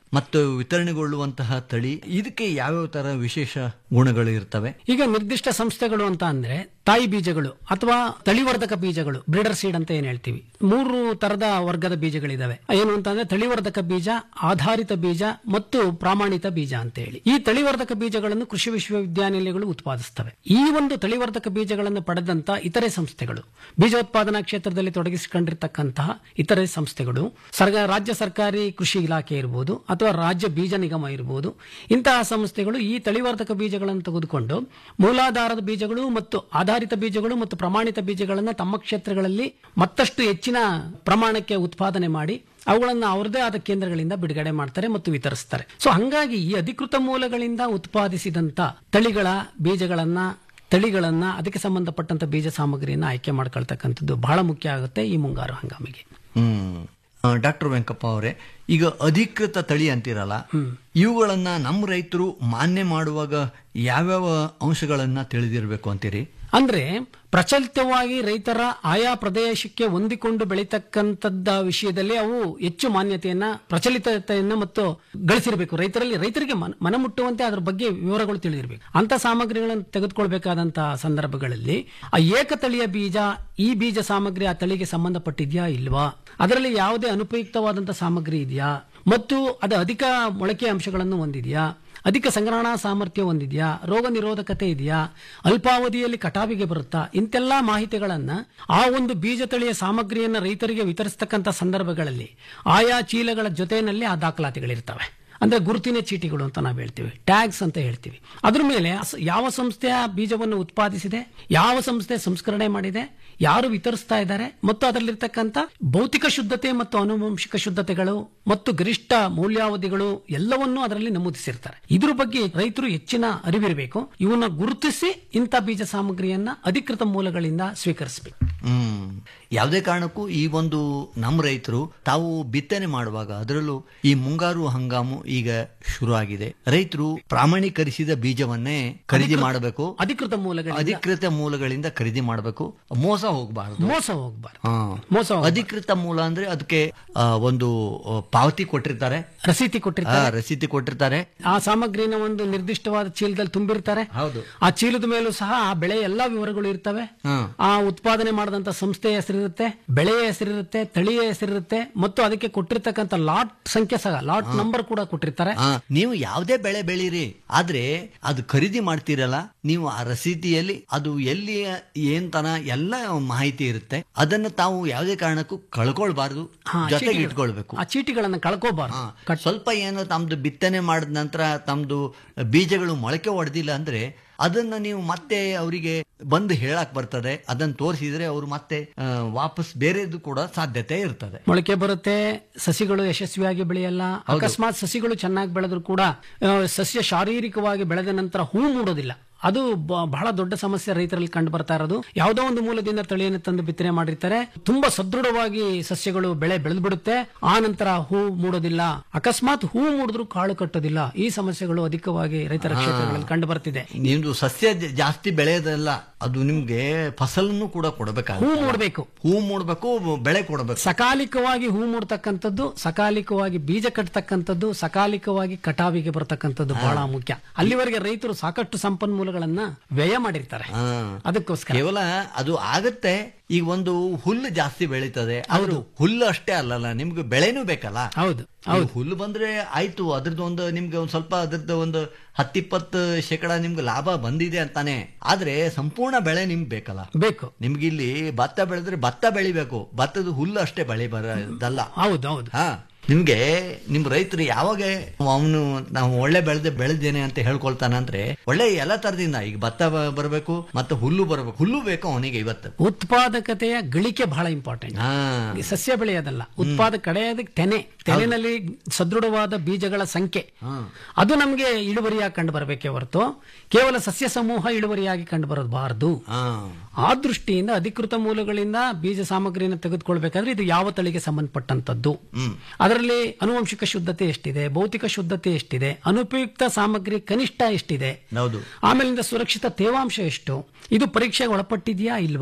ಮತ್ತು ವಿತರಣೆಗೊಳ್ಳುವಂತಹ ತಳಿ ಇದಕ್ಕೆ ಯಾವ್ಯಾವ ತರ ವಿಶೇಷ ಗುಣಗಳು ಇರ್ತವೆ ಈಗ ನಿರ್ದಿಷ್ಟ ಸಂಸ್ಥೆಗಳು ಅಂತ ಅಂದ್ರೆ ತಾಯಿ ಬೀಜಗಳು ಅಥವಾ ತಳಿವರ್ಧಕ ಬೀಜಗಳು ಬ್ರೀಡರ್ ಸೀಡ್ ಅಂತ ಏನ್ ಹೇಳ್ತೀವಿ ಮೂರು ತರದ ವರ್ಗದ ಬೀಜಗಳಿದಾವೆ ಏನು ಅಂತಂದ್ರೆ ತಳಿವರ್ಧಕ ಬೀಜ ಆಧಾರಿತ ಬೀಜ ಮತ್ತು ಪ್ರಾಮಾಣಿತ ಬೀಜ ಅಂತ ಹೇಳಿ ಈ ತಳಿವರ್ಧಕ ಬೀಜಗಳನ್ನು ಕೃಷಿ ವಿಶ್ವವಿದ್ಯಾನಿಲಯಗಳು ಉತ್ಪಾದಿಸ್ತವೆ ಈ ಒಂದು ತಳಿವರ್ಧಕ ಬೀಜಗಳನ್ನು ಪಡೆದಂತ ಇತರೆ ಸಂಸ್ಥೆಗಳು ಬೀಜೋತ್ಪಾದನಾ ಕ್ಷೇತ್ರದಲ್ಲಿ ತೊಡಗಿಸಿಕೊಂಡಿರ್ತಕ್ಕಂತಹ ಇತರೆ ಸಂಸ್ಥೆಗಳು ಸರ್ಗ ರಾಜ್ಯ ಸರ್ಕಾರಿ ಕೃಷಿ ಇಲಾಖೆ ಇರಬಹುದು ಅಥವಾ ರಾಜ್ಯ ಬೀಜ ನಿಗಮ ಇರಬಹುದು ಇಂತಹ ಸಂಸ್ಥೆಗಳು ಈ ತಳಿವರ್ಧಕ ಬೀಜಗಳನ್ನು ತೆಗೆದುಕೊಂಡು ಮೂಲಾಧಾರದ ಬೀಜಗಳು ಮತ್ತು ಆಧಾರಿತ ಬೀಜಗಳು ಮತ್ತು ಪ್ರಮಾಣಿತ ಬೀಜಗಳನ್ನು ತಮ್ಮ ಕ್ಷೇತ್ರಗಳಲ್ಲಿ ಮತ್ತಷ್ಟು ಹೆಚ್ಚಿನ ಪ್ರಮಾಣಕ್ಕೆ ಉತ್ಪಾದನೆ ಮಾಡಿ ಅವುಗಳನ್ನು ಅವರದೇ ಆದ ಕೇಂದ್ರಗಳಿಂದ ಬಿಡುಗಡೆ ಮಾಡ್ತಾರೆ ಮತ್ತು ವಿತರಿಸ್ತಾರೆ ಸೊ ಹಂಗಾಗಿ ಈ ಅಧಿಕೃತ ಮೂಲಗಳಿಂದ ಉತ್ಪಾದಿಸಿದಂತ ತಳಿಗಳ ಬೀಜಗಳನ್ನ ತಳಿಗಳನ್ನ ಅದಕ್ಕೆ ಸಂಬಂಧಪಟ್ಟಂತ ಬೀಜ ಸಾಮಗ್ರಿಯನ್ನ ಆಯ್ಕೆ ಮಾಡ್ಕೊಳ್ತಕ್ಕಂಥದ್ದು ಬಹಳ ಮುಖ್ಯ ಆಗುತ್ತೆ ಈ ಮುಂಗಾರು ಹಂಗಾಮಿಗೆ ಹ್ಮ್ ಡಾಕ್ಟರ್ ವೆಂಕಪ್ಪ ಅವರೇ ಈಗ ಅಧಿಕೃತ ತಳಿ ಅಂತಿರಲ್ಲ ಇವುಗಳನ್ನ ನಮ್ಮ ರೈತರು ಮಾನ್ಯ ಮಾಡುವಾಗ ಯಾವ್ಯಾವ ಅಂಶಗಳನ್ನ ತಿಳಿದಿರಬೇಕು ಅಂತೀರಿ ಅಂದ್ರೆ ಪ್ರಚಲಿತವಾಗಿ ರೈತರ ಆಯಾ ಪ್ರದೇಶಕ್ಕೆ ಹೊಂದಿಕೊಂಡು ಬೆಳೀತಕ್ಕಂಥದ್ದ ವಿಷಯದಲ್ಲಿ ಅವು ಹೆಚ್ಚು ಮಾನ್ಯತೆಯನ್ನ ಪ್ರಚಲಿತತೆಯನ್ನ ಮತ್ತು ಗಳಿಸಿರಬೇಕು ರೈತರಲ್ಲಿ ರೈತರಿಗೆ ಮನ- ಮನಮುಟ್ಟುವಂತೆ ಅದರ ಬಗ್ಗೆ ವಿವರಗಳು ತಿಳಿದಿರಬೇಕು ಅಂತ ಸಾಮಗ್ರಿಗಳನ್ನು ತೆಗೆದುಕೊಳ್ಬೇಕಾದಂತಹ ಸಂದರ್ಭಗಳಲ್ಲಿ ಆ ಏಕತಳಿಯ ಬೀಜ ಈ ಬೀಜ ಸಾಮಗ್ರಿ ಆ ತಳಿಗೆ ಸಂಬಂಧಪಟ್ಟಿದ್ಯಾ ಇಲ್ವಾ ಅದರಲ್ಲಿ ಯಾವುದೇ ಅನುಪಯುಕ್ತವಾದಂತಹ ಸಾಮಗ್ರಿ ಇದೆಯಾ ಮತ್ತು ಅದು ಅಧಿಕ ಮೊಳಕೆ ಅಂಶಗಳನ್ನು ಹೊಂದಿದೆಯಾ ಅಧಿಕ ಸಂಗ್ರಹಣಾ ಸಾಮರ್ಥ್ಯ ಹೊಂದಿದೆಯಾ ರೋಗ ನಿರೋಧಕತೆ ಇದೆಯಾ ಅಲ್ಪಾವಧಿಯಲ್ಲಿ ಕಟಾವಿಗೆ ಬರುತ್ತಾ ಇಂತೆಲ್ಲ ಮಾಹಿತಿಗಳನ್ನ ಆ ಒಂದು ಬೀಜ ತಳಿಯ ಸಾಮಗ್ರಿಯನ್ನ ರೈತರಿಗೆ ವಿತರಿಸತಕ್ಕಂಥ ಸಂದರ್ಭಗಳಲ್ಲಿ ಆಯಾ ಚೀಲಗಳ ಜೊತೆಯಲ್ಲಿ ಆ ದಾಖಲಾತಿಗಳಿರ್ತವೆ ಅಂದ್ರೆ ಗುರುತಿನ ಚೀಟಿಗಳು ಅಂತ ನಾವು ಹೇಳ್ತೀವಿ ಟ್ಯಾಗ್ಸ್ ಅಂತ ಹೇಳ್ತೀವಿ ಅದ್ರ ಮೇಲೆ ಅಸ್- ಯಾವ ಸಂಸ್ಥೆಯ ಬೀಜವನ್ನು ಉತ್ಪಾದಿಸಿದೆ ಯಾವ ಸಂಸ್ಥೆ ಸಂಸ್ಕರಣೆ ಮಾಡಿದೆ ಯಾರು ವಿತರಿಸ್ತಾ ಇದ್ದಾರೆ ಮತ್ತು ಅದರಲ್ಲಿರ್ತಕ್ಕಂಥ ಭೌತಿಕ ಶುದ್ಧತೆ ಮತ್ತು ಆನುವಂಶಿಕ ಶುದ್ಧತೆಗಳು ಮತ್ತು ಗರಿಷ್ಠ ಮೌಲ್ಯಾವಧಿಗಳು ಎಲ್ಲವನ್ನೂ ಅದರಲ್ಲಿ ನಮೂದಿಸಿರ್ತಾರೆ ಇದ್ರ ಬಗ್ಗೆ ರೈತರು ಹೆಚ್ಚಿನ ಅರಿವಿರಬೇಕು ಇವನ್ನ ಗುರುತಿಸಿ ಇಂಥ ಬೀಜ ಸಾಮಗ್ರಿಯನ್ನ ಅಧಿಕೃತ ಮೂಲಗಳಿಂದ ಸ್ವೀಕರಿಸಬೇಕು ಹ್ಮ್ ಯಾವುದೇ ಕಾರಣಕ್ಕೂ ಈ ಒಂದು ನಮ್ಮ ರೈತರು ತಾವು ಬಿತ್ತನೆ ಮಾಡುವಾಗ ಅದರಲ್ಲೂ ಈ ಮುಂಗಾರು ಹಂಗಾಮು ಈಗ ಶುರು ಆಗಿದೆ ರೈತರು ಪ್ರಾಮಾಣೀಕರಿಸಿದ ಬೀಜವನ್ನೇ ಖರೀದಿ ಮಾಡಬೇಕು ಅಧಿಕೃತ ಮೂಲಗಳಿಂದ ಅಧಿಕೃತ ಮೂಲಗಳಿಂದ ಖರೀದಿ ಮಾಡಬೇಕು ಮೋಸ ಹೋಗಬಾರದು ಮೋಸ ಹೋಗಬಾರದು ಹಾ. ಮೋಸ ಹೋಗ್ಬಾರ್ದು. ಅಧಿಕೃತ ಮೂಲ ಅಂದ್ರೆ ಅದಕ್ಕೆ ಆ, ಒಂದು ಆ, ಪಾವತಿ ಕೊಟ್ಟಿರ್ತಾರೆ ರಸೀತಿ ಕೊಟ್ಟಿರ್ತಾರೆ ಆ, ರಸೀದಿ ಕೊಟ್ಟಿರ್ತಾರೆ ಆ ಸಾಮಗ್ರಿನ ಒಂದು ನಿರ್ದಿಷ್ಟವಾದ ಚೀಲದಲ್ಲಿ ತುಂಬಿರ್ತಾರೆ ಹೌದು ಆ ಚೀಲದ ಮೇಲೂ ಸಹ ಆ ಬೆಳೆ ಎಲ್ಲಾ ವಿವರಗಳು ಇರ್ತವೆ ಹ್ಮ್. ಆ ಉತ್ಪಾದನೆ ಮಾಡಿದಂತ ಸಂಸ್ಥೆಯ ಹೆಸರಿರುತ್ತೆ ಬೆಳೆಯ ಹೆಸರಿರುತ್ತೆ ತಳಿಯ ಹೆಸರಿರುತ್ತೆ ಮತ್ತು ಅದಕ್ಕೆ ಕೊಟ್ಟಿರ್ತಕ್ಕಂಥ ಲಾಟ್ ಸಂಖ್ಯೆ ಸಹ ಲಾಟ್ ನಂಬರ್ ಕೂಡ ಕೊಟ್ಟಿರ್ತಾರೆ ಆ, ನೀವು ಯಾವುದೇ ಬೆಳೆ ಬೆಳೀರಿ ಆದ್ರೆ ಅದು ಖರೀದಿ ಮಾಡ್ತೀರಲ್ಲ ನೀವು ಆ ರಸೀದಿಯಲ್ಲಿ ಅದು ಎಲ್ಲಿ ಏನ್ ತನ ಎಲ್ಲ ಮಾಹಿತಿ ಇರುತ್ತೆ ಅದನ್ನ ತಾವು ಯಾವುದೇ ಕಾರಣಕ್ಕೂ ಕಳ್ಕೊಳ್ಬಾರ್ದು ಹಾ, ಜೊತೆಗೆ ಚೀಟಿಗಳು. ಇಟ್ಕೊಳ್ಬೇಕು ಆ ಚೀಟಿಗಳನ್ನ ಕಳ್ಕೋಬಾರ್ದು ಹಾ. ಸ್ವಲ್ಪ ಏನು ತಮ್ದು ಬಿತ್ತನೆ ಮಾಡಿದ ನಂತರ ತಮ್ದು ಬೀಜಗಳು ಮೊಳಕೆ ಹೊಡೆದಿಲ್ಲ ಅಂದ್ರೆ ಅದನ್ನ ನೀವು ಮತ್ತೆ ಅವರಿಗೆ ಬಂದು ಹೇಳಕ್ ಬರ್ತದೆ ಅದನ್ನ ತೋರಿಸಿದ್ರೆ ಅವರು ಮತ್ತೆ ಆ, ವಾಪಸ್ ಬೇರೆದು ಕೂಡ ಸಾಧ್ಯತೆ ಇರ್ತದೆ ಮೊಳಕೆ ಬರುತ್ತೆ ಸಸಿಗಳು ಯಶಸ್ವಿಯಾಗಿ ಬೆಳೆಯಲ್ಲ ಅಕಸ್ಮಾತ್ ಸಸಿಗಳು ಚೆನ್ನಾಗಿ ಬೆಳೆದ್ರು ಕೂಡ ಆ, ಸಸ್ಯ ಶಾರೀರಿಕವಾಗಿ ಬೆಳೆದ ನಂತರ ಹೂ ಮೂಡೋದಿಲ್ಲ ಅದು ಬ- ಬಹಳ ದೊಡ್ಡ ಸಮಸ್ಯೆ ರೈತರಲ್ಲಿ ಕಂಡು ಬರ್ತಾ ಇರೋದು ಯಾವುದೋ ಒಂದು ಮೂಲದಿಂದ ತಳಿಯನ್ನು ತಂದು ಬಿತ್ತನೆ ಮಾಡಿರ್ತಾರೆ ತುಂಬಾ ಸದೃಢವಾಗಿ ಸಸ್ಯಗಳು ಬೆಳೆ ಬೆಳೆದು ಬಿಡುತ್ತೆ ಆ ನಂತರ ಹೂ ಮೂಡೋದಿಲ್ಲ ಅಕಸ್ಮಾತ್ ಹೂ ಮೂಡಿದ್ರು ಕಾಳು ಕಟ್ಟೋದಿಲ್ಲ ಈ ಸಮಸ್ಯೆಗಳು ಅಧಿಕವಾಗಿ ರೈತರ ಕ್ಷೇತ್ರಗಳಲ್ಲಿ ಕಂಡು ಬರ್ತಿದೆ ನಿಮ್ದು ಸಸ್ಯ ಜ- ಜಾಸ್ತಿ ಬೆಳೆಯೋದಲ್ಲ ಅದು ನಿಮ್ಗೆ ಫಸಲನ್ನು ಕೂಡ ಹೂ ಕೊಡಬೇಕಾಗುತ್ತೆ ಮೂಡಬೇಕು ಹೂ ಮೂಡ್ಬೇಕು ಬೆಳೆ ಕೊಡಬೇಕು ಸಕಾಲಿಕವಾಗಿ ಹೂ ಮೂಡ್ತಕ್ಕಂಥದ್ದು ಸಕಾಲಿಕವಾಗಿ ಬೀಜ ಕಟ್ಟತಕ್ಕಂಥದ್ದು ಸಕಾಲಿಕವಾಗಿ ಕಟಾವಿಗೆ ಬರತಕ್ಕಂಥದ್ದು ಬಹಳ ಮುಖ್ಯ ಅಲ್ಲಿವರೆಗೆ ರೈತರು ಸಾಕಷ್ಟು ಸಂಪನ್ಮೂಲಗಳನ್ನ ವ್ಯಯ ಮಾಡಿರ್ತಾರೆ ಹಾ. ಅದಕ್ಕೋಸ್ಕರ ಕೇವಲ ಅದು ಆಗತ್ತೆ ಈಗ ಒಂದು ಹುಲ್ಲು ಜಾಸ್ತಿ ಬೆಳೀತದೆ ಹೌದು ಹುಲ್ಲು ಅಷ್ಟೇ ಅಲ್ಲಲ್ಲ ನಿಮ್ಗೆ ಬೆಳೆನೂ ಬೇಕಲ್ಲ ಹೌದು ಈಗ ಹುಲ್ಲು ಬಂದ್ರೆ ಆಯ್ತು ಅದ್ರದ್ದು ಒಂದು ನಿಮ್ಗೆ ಒಂದ್ ಸ್ವಲ್ಪ ಅದ್ರದ್ದು ಒಂದು ಹತ್ತಿಪ್ಪತ್ತು ಶೇಕಡ ನಿಮ್ಗೆ ಲಾಭ ಬಂದಿದೆ ಅಂತಾನೆ ಆದ್ರೆ ಸಂಪೂರ್ಣ ಬೆಳೆ ನಿಮ್ಗೆ ಬೇಕಲ್ಲ ಬೇಕು ನಿಮ್ಗೆ ಇಲ್ಲಿ ಭತ್ತ ಬೆಳೆದ್ರೆ ಭತ್ತ ಬೆಳಿಬೇಕು ಭತ್ತದ ಹುಲ್ಲು ಅಷ್ಟೇ ಬೆಳೆ ಬರೋದಲ್ಲ ಹೌದು ಹೌದು ಹಾ ನಿಮ್ಗೆ ನಿಮ್ ರೈತರು ಯಾವಾಗ ಅವನು ನಾವು ಒಳ್ಳೆ ಬೆಳೆದೆ ಬೆಳೆದೇನೆ ಅಂತ ಹೇಳ್ಕೊಳ್ತಾನ ಅಂದ್ರೆ ಒಳ್ಳೆ ಎಲ್ಲ ತರದಿಂದ ಈಗ ಭತ್ತ ಬ- ಬರಬೇಕು ಮತ್ತೆ ಹುಲ್ಲು ಬರಬೇಕು ಹುಲ್ಲು ಬೇಕು ಅವನಿಗೆ ಇವತ್ತು ಉತ್ಪಾದಕತೆಯ ಗಳಿಕೆ ಬಹಳ ಇಂಪಾರ್ಟೆಂಟ್ ಹಾ ಸಸ್ಯ ಬೆಳೆಯೋದಲ್ಲ ಉತ್ಪಾದಕ ಕಡೆಯದಕ್ಕೆ ತೆನೆ ತೆನೆನಲ್ಲಿ ಸದೃಢವಾದ ಬೀಜಗಳ ಸಂಖ್ಯೆ ಅದು ನಮಗೆ ಇಳುವರಿಯಾಗಿ ಕಂಡು ಬರಬೇಕೇ ಹೊರತು ಕೇವಲ ಸಸ್ಯ ಸಮೂಹ ಇಳುವರಿಯಾಗಿ ಕಂಡು ಬರಬಾರದು ಹಾ ಆ ದೃಷ್ಟಿಯಿಂದ ಅಧಿಕೃತ ಮೂಲಗಳಿಂದ ಬೀಜ ಸಾಮಗ್ರಿಯನ್ನು ತೆಗೆದುಕೊಳ್ಬೇಕಾದ್ರೆ ಇದು ಯಾವ ತಳಿಗೆ ಸಂಬಂಧಪಟ್ಟಂತದ್ದು ಅದರಲ್ಲಿ ಅನುವಂಶಿಕ ಶುದ್ಧತೆ ಎಷ್ಟಿದೆ ಭೌತಿಕ ಶುದ್ಧತೆ ಎಷ್ಟಿದೆ ಅನುಪಯುಕ್ತ ಸಾಮಗ್ರಿ ಕನಿಷ್ಠ ಎಷ್ಟಿದೆ ಹೌದು ಆಮೇಲಿಂದ ಸುರಕ್ಷಿತ ತೇವಾಂಶ ಎಷ್ಟು ಇದು ಪರೀಕ್ಷೆಗೆ ಒಳಪಟ್ಟಿದೆಯಾ ಇಲ್ವಾ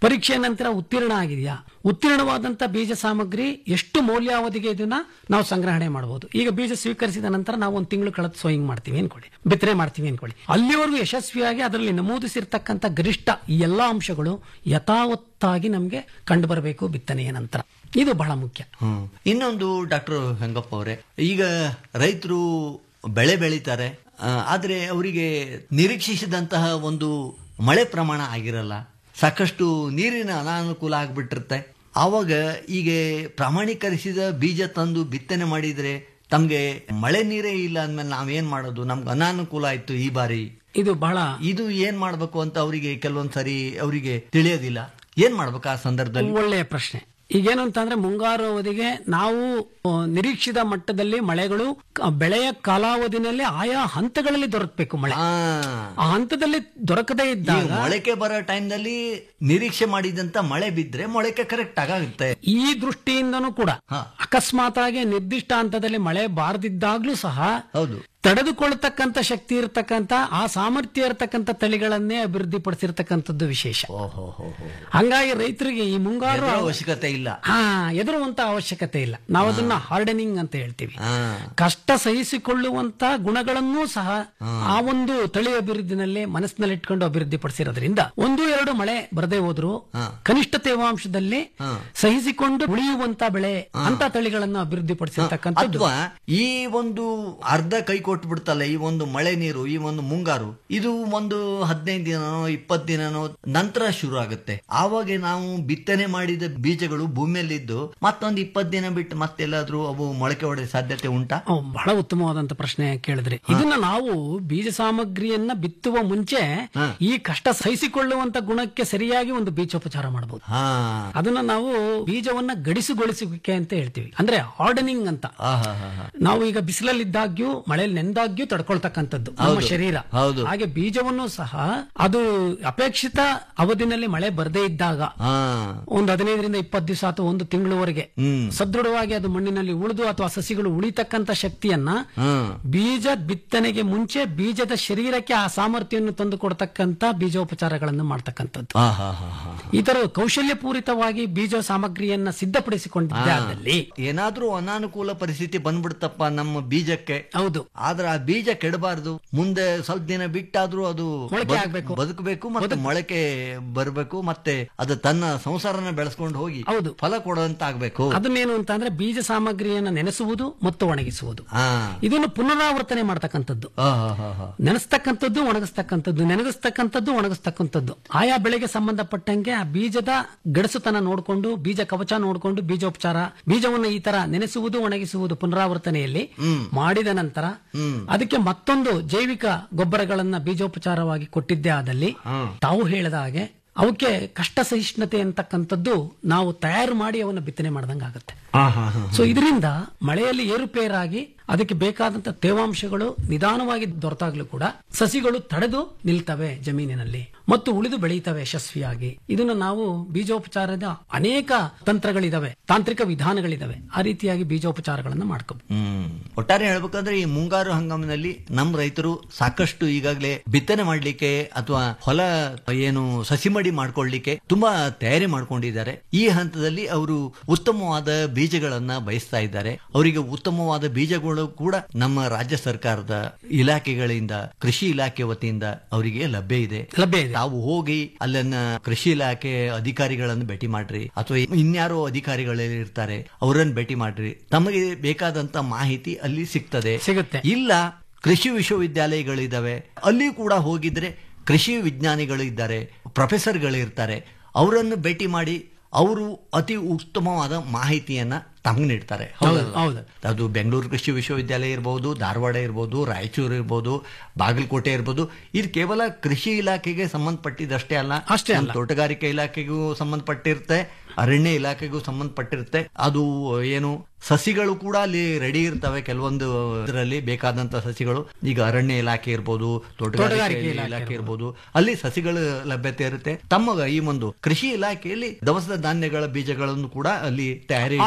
ಪರೀಕ್ಷೆ ನಂತರ ಉತ್ತೀರ್ಣ ಆಗಿದೆಯಾ ಉತ್ತೀರ್ಣವಾದಂತ ಬೀಜ ಸಾಮಗ್ರಿ ಎಷ್ಟು ಮೌಲ್ಯಾವಧಿಗೆ ಇದನ್ನ ನಾವು ಸಂಗ್ರಹಣೆ ಮಾಡಬಹುದು ಈಗ ಬೀಜ ಸ್ವೀಕರಿಸಿದ ನಂತರ ನಾವು ಒಂದು ತಿಂಗಳು ಕಳೆದ ಸೋಯಿಂಗ್ ಮಾಡ್ತೀವಿ ಅನ್ಕೊಳ್ಳಿ ಬಿತ್ತನೆ ಮಾಡ್ತೀವಿ ಅನ್ಕೊಳ್ಳಿ ಅಲ್ಲಿವರೆಗೂ ಯಶಸ್ವಿಯಾಗಿ ಅದರಲ್ಲಿ ನಮೂದಿಸಿರ್ತಕ್ಕಂಥ ಗರಿಷ್ಠ ಈ ಎಲ್ಲಾ ಅಂಶಗಳು ಯಥಾವತ್ತಾಗಿ ನಮಗೆ ಕಂಡು ಬರಬೇಕು ಬಿತ್ತನೆಯ ನಂತರ ಇದು ಬಹಳ ಮುಖ್ಯ ಹ್ಮ್. ಇನ್ನೊಂದು ಡಾಕ್ಟರ್ ಹೆಂಗಪ್ಪ ಅವರೇ ಈಗ ರೈತರು ಬೆಳೆ ಬೆಳೀತಾರೆ ಆ, ಆದ್ರೆ ಅವರಿಗೆ ನಿರೀಕ್ಷಿಸಿದಂತಹ ಒಂದು ಮಳೆ ಪ್ರಮಾಣ ಆಗಿರಲ್ಲ ಸಾಕಷ್ಟು ನೀರಿನ ಅನಾನುಕೂಲ ಆಗ್ಬಿಟ್ಟಿರುತ್ತೆ ಆವಾಗ ಈಗ ಪ್ರಾಮಾಣೀಕರಿಸಿದ ಬೀಜ ತಂದು ಬಿತ್ತನೆ ಮಾಡಿದ್ರೆ ತಮ್ಗೆ ಮಳೆ ನೀರೇ ಇಲ್ಲ ಅಂದ್ಮೇಲೆ ನಾವೇನ್ ಮಾಡೋದು ನಮ್ಗೆ ಅನಾನುಕೂಲ ಆಯ್ತು ಈ ಬಾರಿ ಇದು ಬಹಳ ಇದು ಏನ್ ಮಾಡ್ಬೇಕು ಅಂತ ಅವರಿಗೆ ಕೆಲವೊಂದ್ ಸರಿ ಅವರಿಗೆ ತಿಳಿಯೋದಿಲ್ಲ ಏನ್ ಮಾಡ್ಬೇಕು ಆ ಸಂದರ್ಭದಲ್ಲಿ ಒಳ್ಳೆಯ ಪ್ರಶ್ನೆ ಈಗೇನು ಅಂತಂದ್ರೆ ಮುಂಗಾರು ಅವಧಿಗೆ ನಾವು ಆ, ನಿರೀಕ್ಷಿತ ಮಟ್ಟದಲ್ಲಿ ಮಳೆಗಳು ಕ- ಬೆಳೆಯ ಕಾಲಾವಧಿನಲ್ಲಿ ಆಯಾ ಹಂತಗಳಲ್ಲಿ ದೊರಕಬೇಕು ಮಳೆ ಆ ಆ ಹಂತದಲ್ಲಿ ದೊರಕದೇ ಈ ಇದ್ದಾಗ ಮೊಳಕೆ ಬರೋ ಟೈಮ್ನಲ್ಲಿ ನಿರೀಕ್ಷೆ ಮಾಡಿದಂತ ಮಳೆ ಬಿದ್ರೆ ಮೊಳಕೆ ಕರೆಕ್ಟ್ ಆಗುತ್ತೆ ಈ ದೃಷ್ಟಿಯಿಂದನೂ ಕೂಡ ಹಾ. ಅಕಸ್ಮಾತ್ ಆಗಿ ನಿರ್ದಿಷ್ಟ ಹಂತದಲ್ಲಿ ಮಳೆ ಬಾರದಿದ್ದಾಗ್ಲೂ ಸಹ ಹೌದು ತಡೆದುಕೊಳ್ಳತಕ್ಕಂತ ಶಕ್ತಿ ಇರತಕ್ಕಂತ ಆ ಸಾಮರ್ಥ್ಯ ಇರತಕ್ಕಂತ ತಳಿಗಳನ್ನೇ ಅಭಿವೃದ್ಧಿಪಡಿಸಿರ್ತಕ್ಕಂಥದ್ದು ವಿಶೇಷ ಓಹೋ ಹೋ ಹೋ ಹಂಗಾಗಿ ರೈತರಿಗೆ ಈ ಮುಂಗಾರು ಹೆದರೋ ಅವಶ್ಯಕತೆ ಇಲ್ಲ ಹಾ ಎದುರುವಂತ ಅವಶ್ಯಕತೆ ಇಲ್ಲ ನಾವು ಅದನ್ನ ಹಾರ್ಡನಿಂಗ್ ಅಂತ ಹೇಳ್ತೀವಿ ಆ, ಕಷ್ಟ ಸಹಿಸಿಕೊಳ್ಳುವಂತ ಗುಣಗಳನ್ನೂ ಸಹ ಆ ಒಂದು ತಳಿ ಅಭಿವೃದ್ಧಿನಲ್ಲಿ ಮನಸ್ಸಿನಲ್ಲಿ ಇಟ್ಕೊಂಡು ಅಭಿವೃದ್ಧಿ ಪಡಿಸಿರೋದ್ರಿಂದ ಒಂದು ಎರಡು ಮಳೆ ಬರದೇ ಹೋದ್ರು ಕನಿಷ್ಠ ತೇವಾಂಶದಲ್ಲಿ ಸಹಿಸಿಕೊಂಡು ಉಳಿಯುವಂತ ಬೆಳೆ ಅಂತ ತಳಿಗಳನ್ನು ಅಭಿವೃದ್ಧಿ ಪಡಿಸಿರ್ತಕ್ಕಂಥದ್ದು ಅಥವಾ ಈ ಒಂದು ಅರ್ಧ ಕೈ ಕೊಟ್ಟು ಬಿಡ್ತಲ್ಲ ಈ ಒಂದು ಮಳೆ ನೀರು ಈ ಒಂದು ಮುಂಗಾರು ಇದು ಒಂದು ಹದಿನೈದು ದಿನನೋ ಇಪ್ಪತ್ತು ದಿನನೋ ನಂತರ ಶುರು ಆಗುತ್ತೆ ಆವಾಗ ನಾವು ಬಿತ್ತನೆ ಮಾಡಿದ ಬೀಜಗಳು ಭೂಮಿಯಲ್ಲಿದ್ದು ಮತ್ತೊಂದು ಇಪ್ಪತ್ತು ದಿನ ಬಿಟ್ಟು ಮತ್ತೆಲ್ಲಾದ್ರೂ ಅವು ಮೊಳಕೆ ಹೊಡೆದ ಸಾಧ್ಯತೆ ಉಂಟಾ ಓ, ಬಹಳ ಉತ್ತಮವಾದಂತ ಪ್ರಶ್ನೆ ಕೇಳಿದ್ರಿ ಇದನ್ನ ನಾವು ಬೀಜ ಸಾಮಗ್ರಿಯನ್ನ ಬಿತ್ತುವ ಮುಂಚೆ ಈ ಕಷ್ಟ ಸಹಿಸಿಕೊಳ್ಳುವಂತ ಗುಣಕ್ಕೆ ಸರಿಯಾಗಿ ಒಂದು ಬೀಜೋಪಚಾರ ಮಾಡಬಹುದು ಹಾ ಅದನ್ನ ನಾವು ಬೀಜವನ್ನ ಗಡಿಸುಗೊಳಿಸುವಿಕೆ ಅಂತ ಹೇಳ್ತೀವಿ ಅಂದ್ರೆ ಹಾರ್ಡನಿಂಗ್ ಅಂತ ಆಹಾ ಹಾ ಹಾ ನಾವು ಈಗ ಬಿಸಿಲಲ್ಲಿದ್ದಾಗ್ಯೂ ಮಳೆಯಲ್ಲಿ ನೆಂದಾಗ್ಯೂ ತಡ್ಕೊಳ್ತಕ್ಕಂಥದ್ದು ನಮ್ಮ ಹೌದು. ಶರೀರ ಹೌದು. ಹಾಗೆ ಬೀಜವನ್ನು ಸಹ ಅದು ಅಪೇಕ್ಷಿತ ಅವಧಿನಲ್ಲಿ ಮಳೆ ಬರದೇ ಇದ್ದಾಗ ಹಾ ಒಂದು ಹದಿನೈದರಿಂದ ಇಪ್ಪತ್ತು ದಿವಸ ಅಥವಾ ಒಂದು ತಿಂಗಳವರೆಗೆ ಹ್ಮ್ ಸದೃಢವಾಗಿ ಅದು ಮಣ್ಣಿನಲ್ಲಿ ಉಳಿದು ಅಥವಾ ಸಸಿಗಳು ಉಳಿತಕ್ಕಂತ ಶಕ್ತಿಯನ್ನ ಹ್ಮ್ ಬೀಜ ಬಿತ್ತನೆಗೆ ಮುಂಚೆ ಬೀಜದ ಶರೀರಕ್ಕೆ ಆ ಸಾಮರ್ಥ್ಯವನ್ನು ತಂದು ಕೊಡ್ತಕ್ಕಂತ ಬೀಜೋಪಚಾರಗಳನ್ನು ಮಾಡ್ತಕ್ಕಂಥದ್ದು ಆ ಹಾ ಹಾ ಹಾ ಈ ತರ ಕೌಶಲ್ಯಪೂರಿತವಾಗಿ ಬೀಜ ಸಾಮಗ್ರಿಯನ್ನ ಸಿದ್ಧಪಡಿಸಿಕೊಂಡಿದ್ದೆ ಆದಲ್ಲಿ ಏನಾದ್ರೂ ಅನಾನುಕೂಲ ಪರಿಸ್ಥಿತಿ ಬಂದ್ಬಿಡ್ತಪ್ಪ ನಮ್ಮ ಬೀಜಕ್ಕೆ ಹೌದು ಆದ್ರೆ ಆ ಬೀಜ ಕೆಡಬಾರ್ದು ಮುಂದೆ ಸ್ವಲ್ಪ ದಿನ ಬಿಟ್ಟಾದ್ರೂ ಅದು ಮೊಳಕೆ ಬದುಕ್- ಆಗ್ಬೇಕು. ಬದುಕಬೇಕು ಮತ್ತೆ ಮೊಳಕೆ ಬರಬೇಕು ಮತ್ತೆ ಅದು ತನ್ನ ಸಂಸಾರನ ಬೆಳೆಸ್ಕೊಂಡು ಹೋಗಿ ಹೌದು. ಫಲ ಕೊಡುವಂತ ಆಗ್ಬೇಕು ಅದನ್ನೇನು ಅಂತ ಅಂದ್ರೆ ಬೀಜ ಸಾಮಗ್ರಿಯನ್ನ ನೆನೆಸುವುದು ಮತ್ತು ಒಣಗಿಸುವುದು ಹಾ ಇದನ್ನು ಪುನರಾವರ್ತನೆ ಮಾಡ್ತಕ್ಕಂಥದ್ದು ಆ, ಹಾ, ಹಾ, ಹಾ. ನೆನೆಸ್ತಕ್ಕಂಥದ್ದು ಒಣಗಿಸ್ತಕ್ಕಂಥದ್ದು ನೆನಗಿಸ್ತಕ್ಕಂಥದ್ದು ಒಣಗಿಸ್ತಕ್ಕಂಥದ್ದು ಆಯಾ ಬೆಳೆಗೆ ಸಂಬಂಧಪಟ್ಟಂಗೆ ಆ ಬೀಜದ ಗಡಸುತನ ನೋಡಿಕೊಂಡು ಬೀಜ ಕವಚ ನೋಡಿಕೊಂಡು ಬೀಜೋಪಚಾರ ಬೀಜವನ್ನು ಈ ತರ ನೆನೆಸುವುದು ಒಣಗಿಸುವುದು ಪುನರಾವರ್ತನೆಯಲ್ಲಿ ಮಾಡಿದ ನಂತರ ಅದಕ್ಕೆ ಮತ್ತೊಂದು ಜೈವಿಕ ಗೊಬ್ಬರಗಳನ್ನ ಬೀಜೋಪಚಾರವಾಗಿ ಕೊಟ್ಟಿದ್ದೇ ಆದಲ್ಲಿ ತಾವು ಹೇಳಿದ ಹಾಗೆ ಅವಕ್ಕೆ ಕಷ್ಟ ಸಹಿಷ್ಣುತೆ ಅಂತಕ್ಕಂಥದ್ದು ನಾವು ತಯಾರು ಮಾಡಿ ಅವನ್ನ ಬಿತ್ತನೆ ಮಾಡ್ದಂಗೆ ಆಗುತ್ತೆ ಆ, ಹಾ, ಹಾ. ಸೊ ಇದರಿಂದ ಮಳೆಯಲ್ಲಿ ಏರುಪೇರಾಗಿ ಅದಕ್ಕೆ ಬೇಕಾದಂತ ತೇವಾಂಶಗಳು ನಿಧಾನವಾಗಿ ದೊರೆತಾಗ್ಲೂ ಕೂಡ ಸಸಿಗಳು ತಡೆದು ನಿಲ್ತವೆ ಜಮೀನಿನಲ್ಲಿ ಮತ್ತು ಉಳಿದು ಬೆಳೀತವೆ ಯಶಸ್ವಿಯಾಗಿ ಇದನ್ನು ನಾವು ಬೀಜೋಪಚಾರದ ಅನೇಕ ತಂತ್ರಗಳಿದಾವೆ ತಾಂತ್ರಿಕ ವಿಧಾನಗಳಿದಾವೆ ಆ ರೀತಿಯಾಗಿ ಬೀಜೋಪಚಾರಗಳನ್ನು ಮಾಡ್ಕೋಬಹುದು ಹ್ಮ್ ಒಟ್ಟಾರೆ ಹೇಳ್ಬೇಕಂದ್ರೆ ಈ ಮುಂಗಾರು ಹಂಗಾಮಿನಲ್ಲಿ ನಮ್ಮ ರೈತರು ಸಾಕಷ್ಟು ಈಗಾಗಲೇ ಬಿತ್ತನೆ ಮಾಡ್ಲಿಕ್ಕೆ ಅಥವಾ ಹೊಲ ಏನು ಸಸಿಮಡಿ ಮಾಡ್ಕೊಳ್ಳಿಕ್ಕೆ ತುಂಬಾ ತಯಾರಿ ಮಾಡ್ಕೊಂಡಿದ್ದಾರೆ ಈ ಹಂತದಲ್ಲಿ ಅವರು ಉತ್ತಮವಾದ ಬೀಜಗಳನ್ನ ಬಯಸ್ತಾ ಇದ್ದಾರೆ ಅವರಿಗೆ ಉತ್ತಮವಾದ ಬೀಜಗಳು ಕೂಡ ನಮ್ಮ ರಾಜ್ಯ ಸರ್ಕಾರದ ಇಲಾಖೆಗಳಿಂದ ಕೃಷಿ ಇಲಾಖೆ ವತಿಯಿಂದ ಅವರಿಗೆ ಲಭ್ಯ ಇದೆ ಲಭ್ಯ ಇದೆ ತಾವು ಹೋಗಿ ಅಲ್ಲನ್ನ ಕೃಷಿ ಇಲಾಖೆ ಅಧಿಕಾರಿಗಳನ್ನು ಭೇಟಿ ಮಾಡ್ರಿ ಅಥವಾ ಇನ್ಯಾರೋ ಅಧಿಕಾರಿಗಳು ಇರ್ತಾರೆ ಅವರನ್ನು ಭೇಟಿ ಮಾಡ್ರಿ ತಮಗೆ ಬೇಕಾದಂತ ಮಾಹಿತಿ ಅಲ್ಲಿ ಸಿಗ್ತದೆ ಸಿಗುತ್ತೆ ಇಲ್ಲ ಕೃಷಿ ವಿಶ್ವವಿದ್ಯಾಲಯಗಳಿದ್ದಾವೆ ಅಲ್ಲಿ ಕೂಡ ಹೋಗಿದ್ರೆ ಕೃಷಿ ವಿಜ್ಞಾನಿಗಳು ಇದ್ದಾರೆ ಪ್ರೊಫೆಸರ್ಗಳು ಇರ್ತಾರೆ ಅವರನ್ನು ಭೇಟಿ ಮಾಡಿ ಅವರು ಅತಿ ಉತ್ತಮವಾದ ಮಾಹಿತಿಯನ್ನ ತಮಗೆ ನೀಡ್ತಾರೆ ಹೌದಲ್ಲ? ಹೌದು. ಅದು ಬೆಂಗಳೂರು ಕೃಷಿ ವಿಶ್ವವಿದ್ಯಾಲಯ ಇರ್ಬೋದು ಧಾರವಾಡ ಇರ್ಬೋದು ರಾಯಚೂರು ಇರ್ಬೋದು ಬಾಗಲಕೋಟೆ ಇರ್ಬೋದು ಇದು ಕೇವಲ ಕೃಷಿ ಇಲಾಖೆಗೆ ಸಂಬಂಧಪಟ್ಟಿದ್ದಷ್ಟೇ ಅಲ್ಲ ಅಷ್ಟೇ ಅಲ್ಲ. ನಮ್ಮ ತೋಟಗಾರಿಕೆ ಇಲಾಖೆಗೂ ಸಂಬಂಧಪಟ್ಟಿರುತ್ತೆ ಅರಣ್ಯ ಇಲಾಖೆಗೂ ಸಂಬಂಧಪಟ್ಟಿರುತ್ತೆ ಅದು ಏನು ಸಸಿಗಳು ಕೂಡ ಅಲ್ಲಿ ರೆಡಿ ಇರ್ತವೆ ಕೆಲವೊಂದು ಇದರಲ್ಲಿ ಬೇಕಾದಂತ ಸಸಿಗಳು ಈಗ ಅರಣ್ಯ ಇಲಾಖೆ ಇರ್ಬೋದು ತೋಟಗಾರಿಕೆ ತೋಟಗಾರಿಕೆ ಇಲಾಖೆ ಇಲಾಖೆ ಇರ್ಬೋದು ಅಲ್ಲಿ ಸಸಿಗಳ ಲಭ್ಯತೆ ಇರುತ್ತೆ ತಮ್ಮ ಈ ಒಂದು ಕೃಷಿ ಇಲಾಖೆಯಲ್ಲಿ ದವಸ ಧಾನ್ಯಗಳ ಬೀಜಗಳನ್ನು ಕೂಡ ಅಲ್ಲಿ ತಯಾರಿ ಆಹಾರ ಇಟ್ಟಿರ್ತಾರೆ.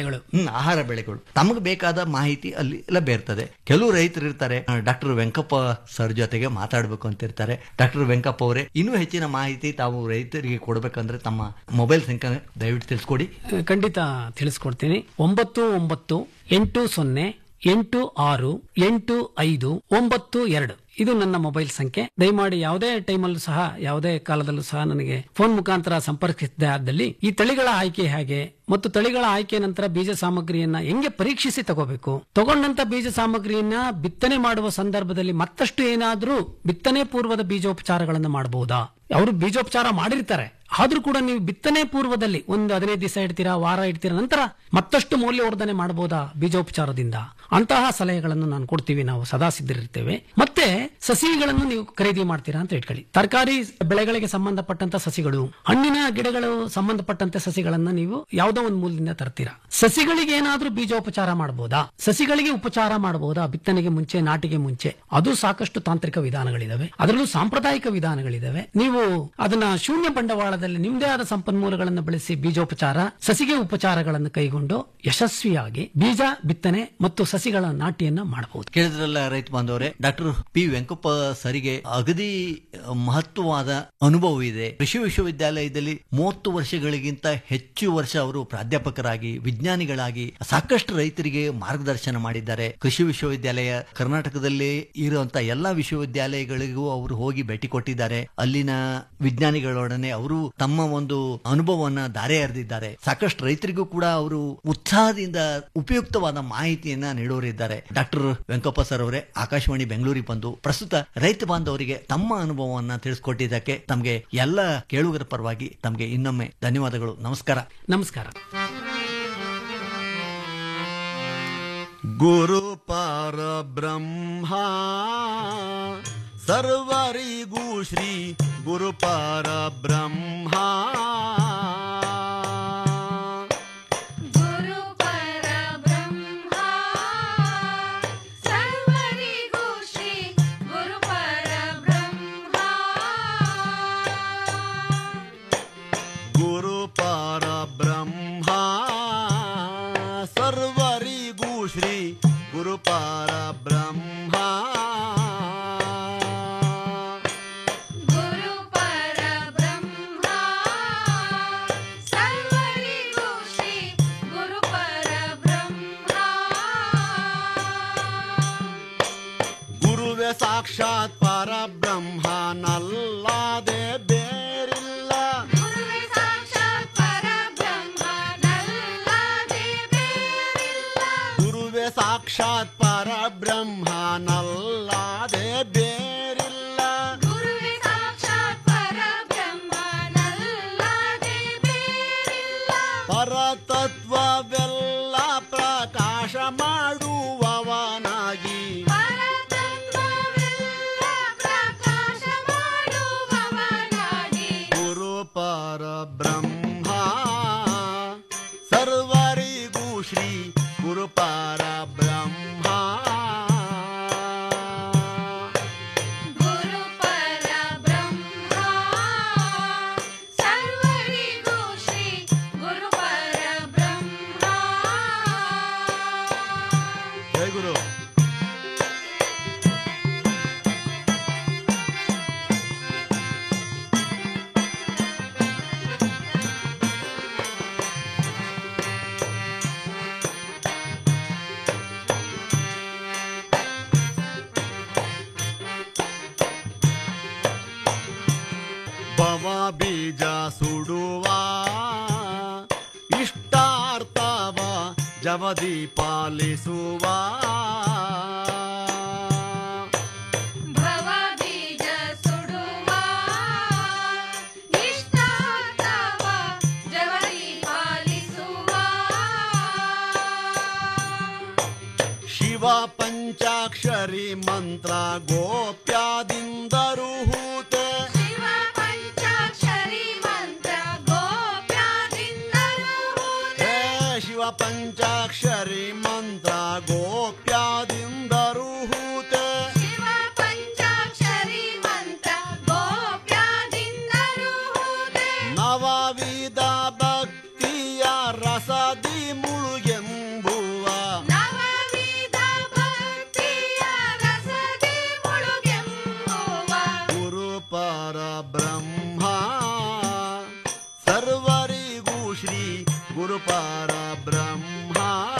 ಬೆಳೆಗಳು ಹ್ಮ್ ಆಹಾರ ಬೆಳೆಗಳು ತಮಗೆ ಬೇಕಾದ ಮಾಹಿತಿ ಅಲ್ಲಿ ಲಭ್ಯ ಇರ್ತದೆ ಕೆಲವು ರೈತರು ಇರ್ತಾರೆ ಡಾಕ್ಟರ್ ವೆಂಕಪ್ಪ ಸರ್ ಜೊತೆಗೆ ಮಾತಾಡಬೇಕು ಅಂತ ಇರ್ತಾರೆ ಡಾಕ್ಟರ್ ವೆಂಕಪ್ಪ ಅವರೇ ಇನ್ನೂ ಹೆಚ್ಚಿನ ಮಾಹಿತಿ ತಾವು ರೈತರಿಗೆ ಕೊಡಬೇಕಂದ್ರೆ ತಮ್ಮ ಮೊಬೈಲ್ ಸಂಖ್ಯೆ ದಯವಿಟ್ಟು ತಿಳಿಸ್ಕೊಡಿ ಖಂಡಿತ ತಿಳಿಸ್ಕೊಡ್ತೀನಿ ಒಂಬತ್ತು ಒಂಬತ್ತು ಎಂಟು ಸೊನ್ನೆ ಎಂಟು ಆರು ಎಂಟು ಐದು ಒಂಬತ್ತು ಎರಡು ಇದು ನನ್ನ ಮೊಬೈಲ್ ಸಂಖ್ಯೆ ದಯಮಾಡಿ ಯಾವುದೇ ಟೈಮಲ್ಲೂ ಸಹ ಯಾವುದೇ ಕಾಲದಲ್ಲೂ ಸಹ ನನಗೆ ಫೋನ್ ಮುಖಾಂತರ ಸಂಪರ್ಕಿಸಿದ್ದೆ ಆದಲ್ಲಿ ಈ ತಳಿಗಳ ಆಯ್ಕೆ ಹೇಗೆ ಮತ್ತು ತಳಿಗಳ ಆಯ್ಕೆ ನಂತರ ಬೀಜ ಸಾಮಗ್ರಿಯನ್ನ ಹೆಂಗೆ ಪರೀಕ್ಷಿಸಿ ತಗೋಬೇಕು ತಗೊಂಡಂತ ಬೀಜ ಸಾಮಗ್ರಿಯನ್ನ ಬಿತ್ತನೆ ಮಾಡುವ ಸಂದರ್ಭದಲ್ಲಿ ಮತ್ತಷ್ಟು ಏನಾದ್ರೂ ಬಿತ್ತನೆ ಪೂರ್ವದ ಬೀಜೋಪಚಾರಗಳನ್ನು ಮಾಡಬಹುದಾ ಅವರು ಬೀಜೋಪಚಾರ ಮಾಡಿರ್ತಾರೆ ಆದ್ರೂ ಕೂಡ ನೀವು ಬಿತ್ತನೆ ಪೂರ್ವದಲ್ಲಿ ಒಂದು ಹದಿನೈದು ದಿವಸ ಇಡ್ತೀರಾ ವಾರ ಇಡ್ತೀರಾ ನಂತರ ಮತ್ತಷ್ಟು ಮೌಲ್ಯವರ್ಧನೆ ಮಾಡಬಹುದಾ ಬೀಜೋಪಚಾರದಿಂದ ಅಂತಹ ಸಲಹೆಗಳನ್ನು ನಾನು ಕೊಡ್ತೀವಿ ನಾವು ಸದಾ ಸಿದ್ಧರಿರ್ತೇವೆ ಮತ್ತೆ ಸಸಿಗಳನ್ನು ನೀವು ಖರೀದಿ ಮಾಡ್ತೀರಾ ಅಂತ ಇಟ್ಕೊಳ್ಳಿ ತರಕಾರಿ ಬೆಳೆಗಳಿಗೆ ಸಂಬಂಧಪಟ್ಟಂತ ಸಸಿಗಳು ಹಣ್ಣಿನ ಗಿಡಗಳು ಸಂಬಂಧಪಟ್ಟಂತ ಸಸಿಗಳನ್ನ ನೀವು ಯಾವುದೋ ಒಂದು ಮೂಲದಿಂದ ತರ್ತೀರಾ ಸಸಿಗಳಿಗೆ ಏನಾದ್ರೂ ಬೀಜೋಪಚಾರ ಮಾಡಬಹುದಾ ಸಸಿಗಳಿಗೆ ಉಪಚಾರ ಮಾಡಬಹುದಾ ಬಿತ್ತನೆಗೆ ಮುಂಚೆ ನಾಟಿಗೆ ಮುಂಚೆ ಅದು ಸಾಕಷ್ಟು ತಾಂತ್ರಿಕ ವಿಧಾನಗಳಿದಾವೆ ಅದರಲ್ಲೂ ಸಾಂಪ್ರದಾಯಿಕ ವಿಧಾನಗಳಿದಾವೆ ನೀವು ಅದನ್ನ ಶೂನ್ಯ ಬಂಡವಾಳದಲ್ಲಿ ನಿಮ್ಮದೇ ಆದ ಸಂಪನ್ಮೂಲಗಳನ್ನು ಬಳಸಿ ಬೀಜೋಪಚಾರ ಸಸಿಗೆ ಉಪಚಾರಗಳನ್ನು ಕೈಗೊಂಡು ಯಶಸ್ವಿಯಾಗಿ ಬೀಜ ಬಿತ್ತನೆ ಮತ್ತು ಸಸಿಗಳ ನಾಟಿಯನ್ನ ಮಾಡಬಹುದು ಕೇಳಿದ್ರಲ್ಲ ರೈತ ಬಾಂಧವರೇ ಡಾಕ್ಟರ್ ಪಿ ವೆಂಕಪ್ಪ ಸರಿಗೆ ಅಗದಿ ಮಹತ್ವವಾದ ಅನುಭವ ಇದೆ ಕೃಷಿ ವಿಶ್ವವಿದ್ಯಾಲಯದಲ್ಲಿ ಮೂವತ್ತು ವರ್ಷಗಳಿಗಿಂತ ಹೆಚ್ಚು ವರ್ಷ ಅವರು ಪ್ರಾಧ್ಯಾಪಕರಾಗಿ ವಿಜ್ಞಾನಿಗಳಾಗಿ ಸಾಕಷ್ಟು ರೈತರಿಗೆ ಮಾರ್ಗದರ್ಶನ ಮಾಡಿದ್ದಾರೆ ಕೃಷಿ ವಿಶ್ವವಿದ್ಯಾಲಯ ಕರ್ನಾಟಕದಲ್ಲಿ ಇರುವಂತ ಎಲ್ಲಾ ವಿಶ್ವವಿದ್ಯಾಲಯಗಳಿಗೂ ಅವರು ಹೋಗಿ ಭೇಟಿ ಕೊಟ್ಟಿದ್ದಾರೆ ಅಲ್ಲಿನ ವಿಜ್ಞಾನಿಗಳೊಡನೆ ಅವರು ತಮ್ಮ ಒಂದು ಅನುಭವವನ್ನ ದಾರೆ ಎರೆದಿದ್ದಾರೆ ಸಾಕಷ್ಟು ರೈತರಿಗೂ ಕೂಡ ಅವರು ಉತ್ಸಾಹದಿಂದ ಉಪಯುಕ್ತವಾದ ಮಾಹಿತಿಯನ್ನ ನೀಡೋರಿದ್ದಾರೆ ಡಾಕ್ಟರ್ ವೆಂಕಪ್ಪ ಸರ್ ಅವರೇ ಆಕಾಶವಾಣಿ ಬೆಂಗಳೂರಿಗೆ ಬಂದು ಪ್ರಸ್ತುತ ರೈತ ಬಾಂಧವರಿಗೆ ತಮ್ಮ ಅನುಭವವನ್ನ ತಿಳಿಸ್ಕೊಟ್ಟಿದ್ದಕ್ಕೆ ತಮಗೆ ಎಲ್ಲ ಕೇಳುಗರ ಪರವಾಗಿ ತಮಗೆ ಇನ್ನೊಮ್ಮೆ ಧನ್ಯವಾದಗಳು ನಮಸ್ಕಾರ ನಮಸ್ಕಾರ ಗುರು ಪರಬ್ರಹ್ಮ ಸರ್ವರಿಗೂ ಶ್ರೀ ಗುರು ಪರಬ್ರಹ್ಮ ಗುರು ಪರಬ್ರಹ್ಮ ಸರ್ವರಿಗೂ ಶ್ರೀ ಗುರು ಪರಬ್ರಹ್ಮ ಗುರು ಪರಬ್ರಹ್ಮ ಸರ್ವರಿಗೂ ಶ್ರೀ ಗುರು ಪರಬ್ರಹ್ಮ ಗುರು ಪರಬ್ರಹ್ಮ ಸರ್ವರಿಗೂ ಶ್ರೀ ಗುರು ಪರಬ್ರಹ್ಮ ಗುರುವೆ ಸಾಕ್ಷಾತ್ ಪರಬ್ರಹ್ಮ ನಲ್ಲದೆ ಬೇರಿಲ್ಲ ಗುರುವೇ ಸಾಕ್ಷಾತ್ ಪರಬ್ರಹ್ಮ ನಲ್ಲದೆ ಬೇರಿಲ್ಲ ಗುರುವೆ ಸಾಕ್ಷಾತ್ ಪರಬ್ರಹ್ಮ ನಲ್ಲದೆ ಬೇರಿಲ್ಲ ಗುರುವೇ ಸಾಕ್ಷಾತ್ ಪರಬ್ರಹ್ಮ ನಲ್ಲದೆ ಬೇರಿಲ್ಲ ಪರತತ್ವವೆಲ್ಲ ಪ್ರಕಾಶ ಮಾಡುವವನಾಗಿ ಪರತತ್ವವೆಲ್ಲ ಪ್ರಕಾಶ ಮಾಡುವವನಾಗಿ ಗುರು ಪರಬ್ರಹ್ಮ ಸರ್ವರಿಗೂ ಶ್ರೀ ಗುರು ಪರಬ್ರಹ್ಮ ಗುರು ಪರಬ್ರಹ್ಮ ಸರ್ವರಿಗೂ ಶ್ರೀ ಗುರು ಪರಬ್ರಹ್ಮ ಜೈ ಗುರು ಭವ ಬೀಜ ಸುಡುವ ಇಷ್ಟಾರ್ಥವ ಜವದಿ ಪಾಲಿಸುವ ಭವ ಬೀಜ ಸುಡುವ ಇಷ್ಟಾರ್ಥವ ಜವರಿ ಪಾಲಿಸುವ ಶಿವ ಪಂಚಾಕ್ಷರಿ ಮಂತ್ರ ಗೋಪ್ಯಾದಿಂದರು ಹೂತೆ ಶಿವ ಪಂಚಾಕ್ಷರಿ ಮಂತ್ರ ಗೋಪ್ಯಾದಿಂದರು ಹೂತೆ. ಹೇ ಶಿವ ಪಂಚಾಕ್ಷರಿ ಮಂತ್ರ ಗೋಪ್ಯಾದಿಂದರು ಹೂತೆ ಶಿವ ಪಂಚಾಕ್ಷರಿ ಮಂತ್ರ ಗೋಪ್ಯಾದಿಂದರು ಹೂತೆ. ನವವಿಧ ಭಕ್ತಿಯ ರಸದಿ ಮುಳುಗೆ ಗುರು ಪರಬ್ರಹ್ಮ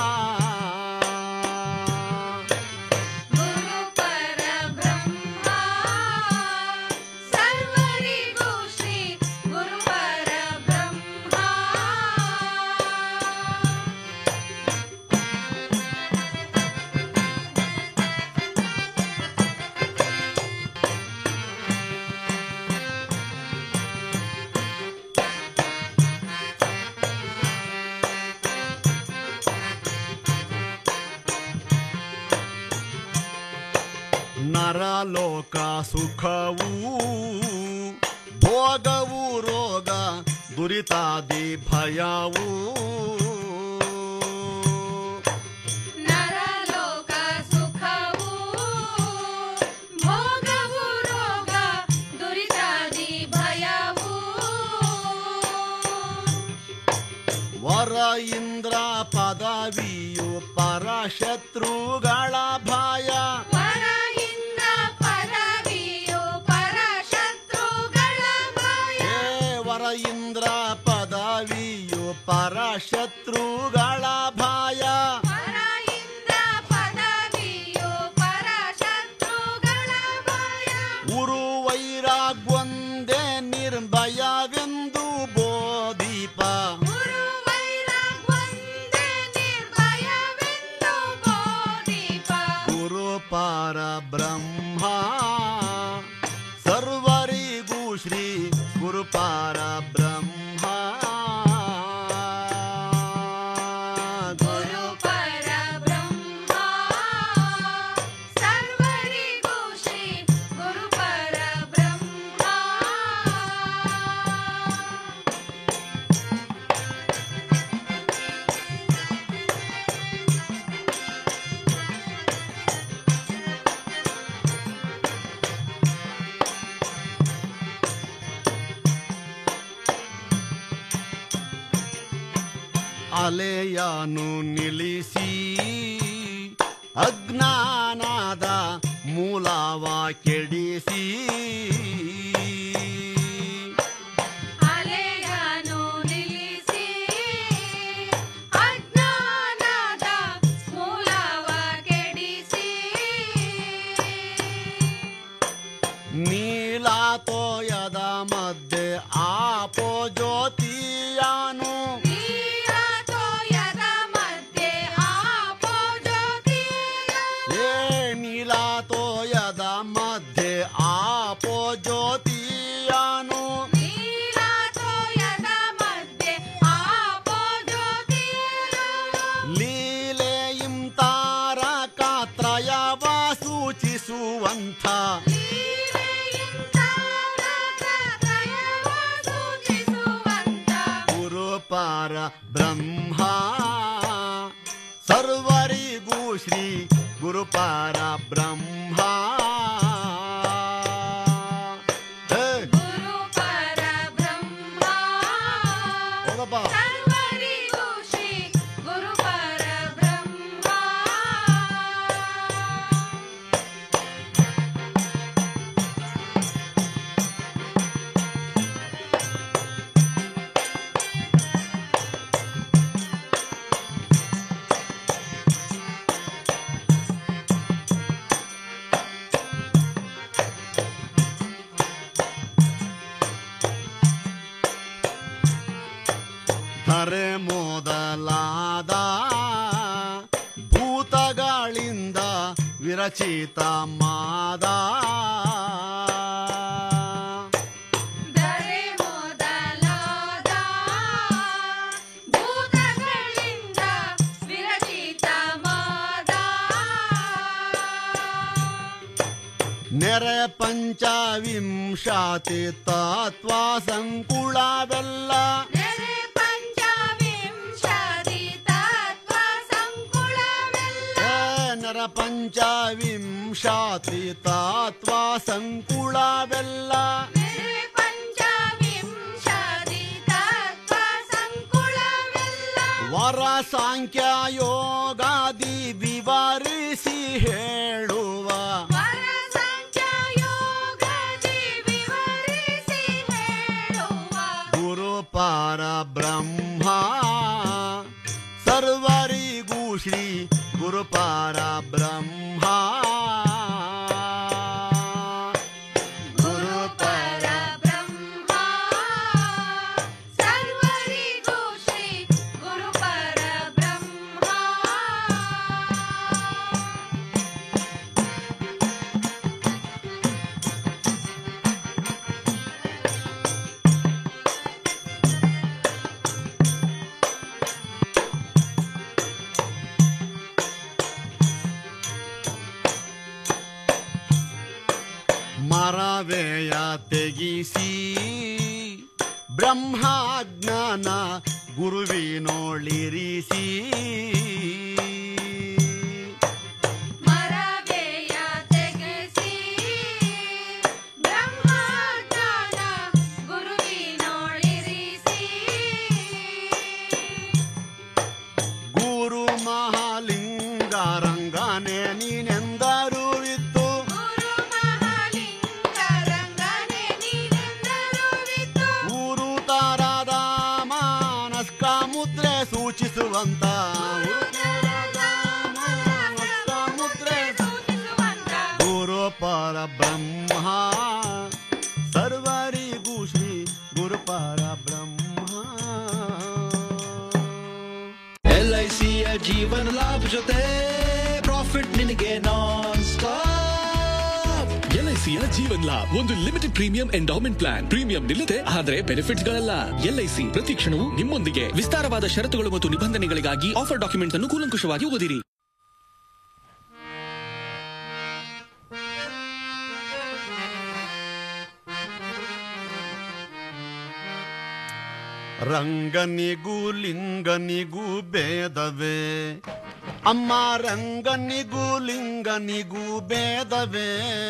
ಗುರು ಪರಬ್ರಹ್ಮ ಸರ್ವರಿಗೂ ಶ್ರೀ ಗುರು ಪರಬ್ರಹ್ಮ ನರಲೋಕ ಸುಖವು ಭೋಗವು ರೋಗ ದುರಿತಾದಿ ಭಯವು ನರಲೋಕ ಸುಖವು ಭೋಗವು ರೋಗ ದುರಿತಾದಿ ಭಯವು ವರ ಇಂದ್ರ ಪದವಿಯು ಪರಶತ್ರುಗಳ ಭಯ ವರ ಇಂದ್ರ ಪದವಿಯು ಪರಶತ್ರುಗಳ ಭಯ ಏ ವರ ಇಂದ್ರ ಪದವಿಯು ಪರಶತ್ರುಗಳ ಭಯ ವರ ಇಂದ್ರ ಪದವಿಯು ಪರಶತ್ರುಗಳ ಭಯ ಉರು ವೈರಾಗ್ಯಂದೇ ನಿರ್ಭಯವೆಂದು ಬೋಧಿಪ ಗುರು ವೈರಾಗ್ಯವಂದೇ ನಿರ್ಭಯವೆಂದು ಬೋಧಿಪ ಗುರು ಪರಬ್ರಹ್ಮ ಸರ್ವರಿಗೂ ಶ್ರೀ ಗುರು ಪರಬ್ರಹ್ಮ ಗುರು ಪರಬ್ರಹ್ಮ ಸರ್ವರಿಗೂ ಶ್ರೀ ಗುರು ಪರಬ್ರಹ್ಮ ಅಲೆಯನು ನಿಲ್ಲಿಸಿ ಅಜ್ಞಾನದ ಮೂಲವ ಕೆಡಿಸಿ ಅಲೆಯನು ನಿಲ್ಲಿಸಿ ಅಜ್ಞಾನದ ಮೂಲವ ಕೆಡಿಸಿ ನೀಲಾತೋಯದ ಮಧ್ಯೆ ಆಪೋ ಜ್ಯೋತಿಯಾನು ನೀಲತೋಯದ ಮಧ್ಯೆ ಆಪೋ ಜ್ಯೋತಿಯ ಏ ನೀಲಾತೋಯದ ಮಧ್ಯೆ ಆಪೋ ಜ್ಯೋತಿಯಾನು ನೀಲತೋಯದ ಮಧ್ಯೆ ಆಪೋ ಜ್ಯೋತಿಯ ಲೀಲೆಯಿಂ ತಾರಕಾತ್ರಯವ ಸೂಚಿಸುವಂಥ ಗುರು ಪಾರ ಬ್ರಹ್ಮ ಸರ್ವರಿಗೂ ಶ್ರೀ ಗುರು ಪಾರ ಬ್ರಹ್ಮ ಹೇ, ಹೋಗಪ್ಪ ಧರೆ ಮೊದಲಾದ ಭೂತಗಳಿಂದ ವಿರಚಿತ ಮಾದ ದರೆ ಮೊದಲಾದ ಭೂತಗಳಿಂದ ವಿರಚಿತ ಮಾದ ನೆರೆ ಪಂಚವಿಂಶಾತಿ ತತ್ವ ಸಂಕುಳವೆಲ್ಲ ನೆರೆ ಪಂಚವಿಂಶಾದಿ ತತ್ವ ಸಂಕುಳವೆಲ್ಲ ಏ, ನೆರ ಪಂಚವಿಂಶಾತಿ ತತ್ವ ಸಂಕುಳವೆಲ್ಲ ನೆರೆ ಪಂಚವಿಂಶಾದಿ ತತ್ವ ಸಂಕುಳವೆಲ್ಲ ವರ ಸಾಂಖ್ಯ ಯೋಗಾದಿ ವಿವರಿಸಿ ಹೇಳುವ ವರ ಸಂಖ್ಯಾ ಯೋಗದಿ ವಿವರಿಸಿ ಹೇಳುವ ಗುರು ಪಾರ ಬ್ರಹ್ಮ ಬ್ರಹ್ಮಾಜ್ಞಾನ ಗುರುವಿನೋಳಿರಿಸಿ ಮರವೆಯ ತೆಗೆಸಿ ಬ್ರಹ್ಮಜ್ಞಾನ ಗುರುವಿನೊಳಿರಿಸಿ ಗುರು ಮಹಾಲಿಂಗ ರಂಗನೆ ನೀನೆಂದರು ಇತ್ತು ಗುರು ಮಹಾಲಿಂಗ ರಂಗನೆ ನೀನೆಂದರು ವಿತ್ತು ಊರು ತಾರಾದ ಮಾನಸ್ಕ ಮುದ್ರೆ ಸೂಚಿಸುವಂತ ಊರು ತಾರಾದ ಮಾನಸ್ಕ ಮುದ್ರೆ ಸೂಚಿಸುವಂತ ಗುರು ಪರಬ್ರಹ್ಮ ಸರ್ವರಿಗೂ ಶ್ರೀ ಗುರು ಪರಬ್ರಹ್ಮ ಎಲ್ ಐ ಸಿಯ ಜೀವನ ಲಾಭ ಜೊತೆ ಪ್ರಾಫಿಟ್ ನಿನಗೆ ನಾನ್ ಸ್ಟಾಪ್ ಎಲ್ಐಸಿಯ ಜೀವನ್ ಲಾಭ್ ಒಂದು limited premium endowment plan premium ನಿಲ್ಲದೆ ಆದರೆ ಬೆನಿಫಿಟ್ಸ್ ಗಳಲ್ಲ ಎಲ್ಐಸಿ ಪ್ರತಿ ಕ್ಷಣವೂ ನಿಮ್ಮೊಂದಿಗೆ ವಿಸ್ತಾರವಾದ ಷರತ್ತುಗಳು ಮತ್ತು ನಿಬಂಧನೆಗಳಿಗಾಗಿ ಆಫರ್ ಡಾಕ್ಯುಮೆಂಟ್ಸ್ ಅನ್ನು ಕೂಲಂಕುಷವಾಗಿ ಓದಿರಿ ರಂಗನಿಗೂ ಲಿಂಗನಿಗೂ ಭೇದವೇ ಅಮ್ಮ ರಂಗನಿಗೂ ಲಿಂಗನಿಗೂ ಭೇದವೇ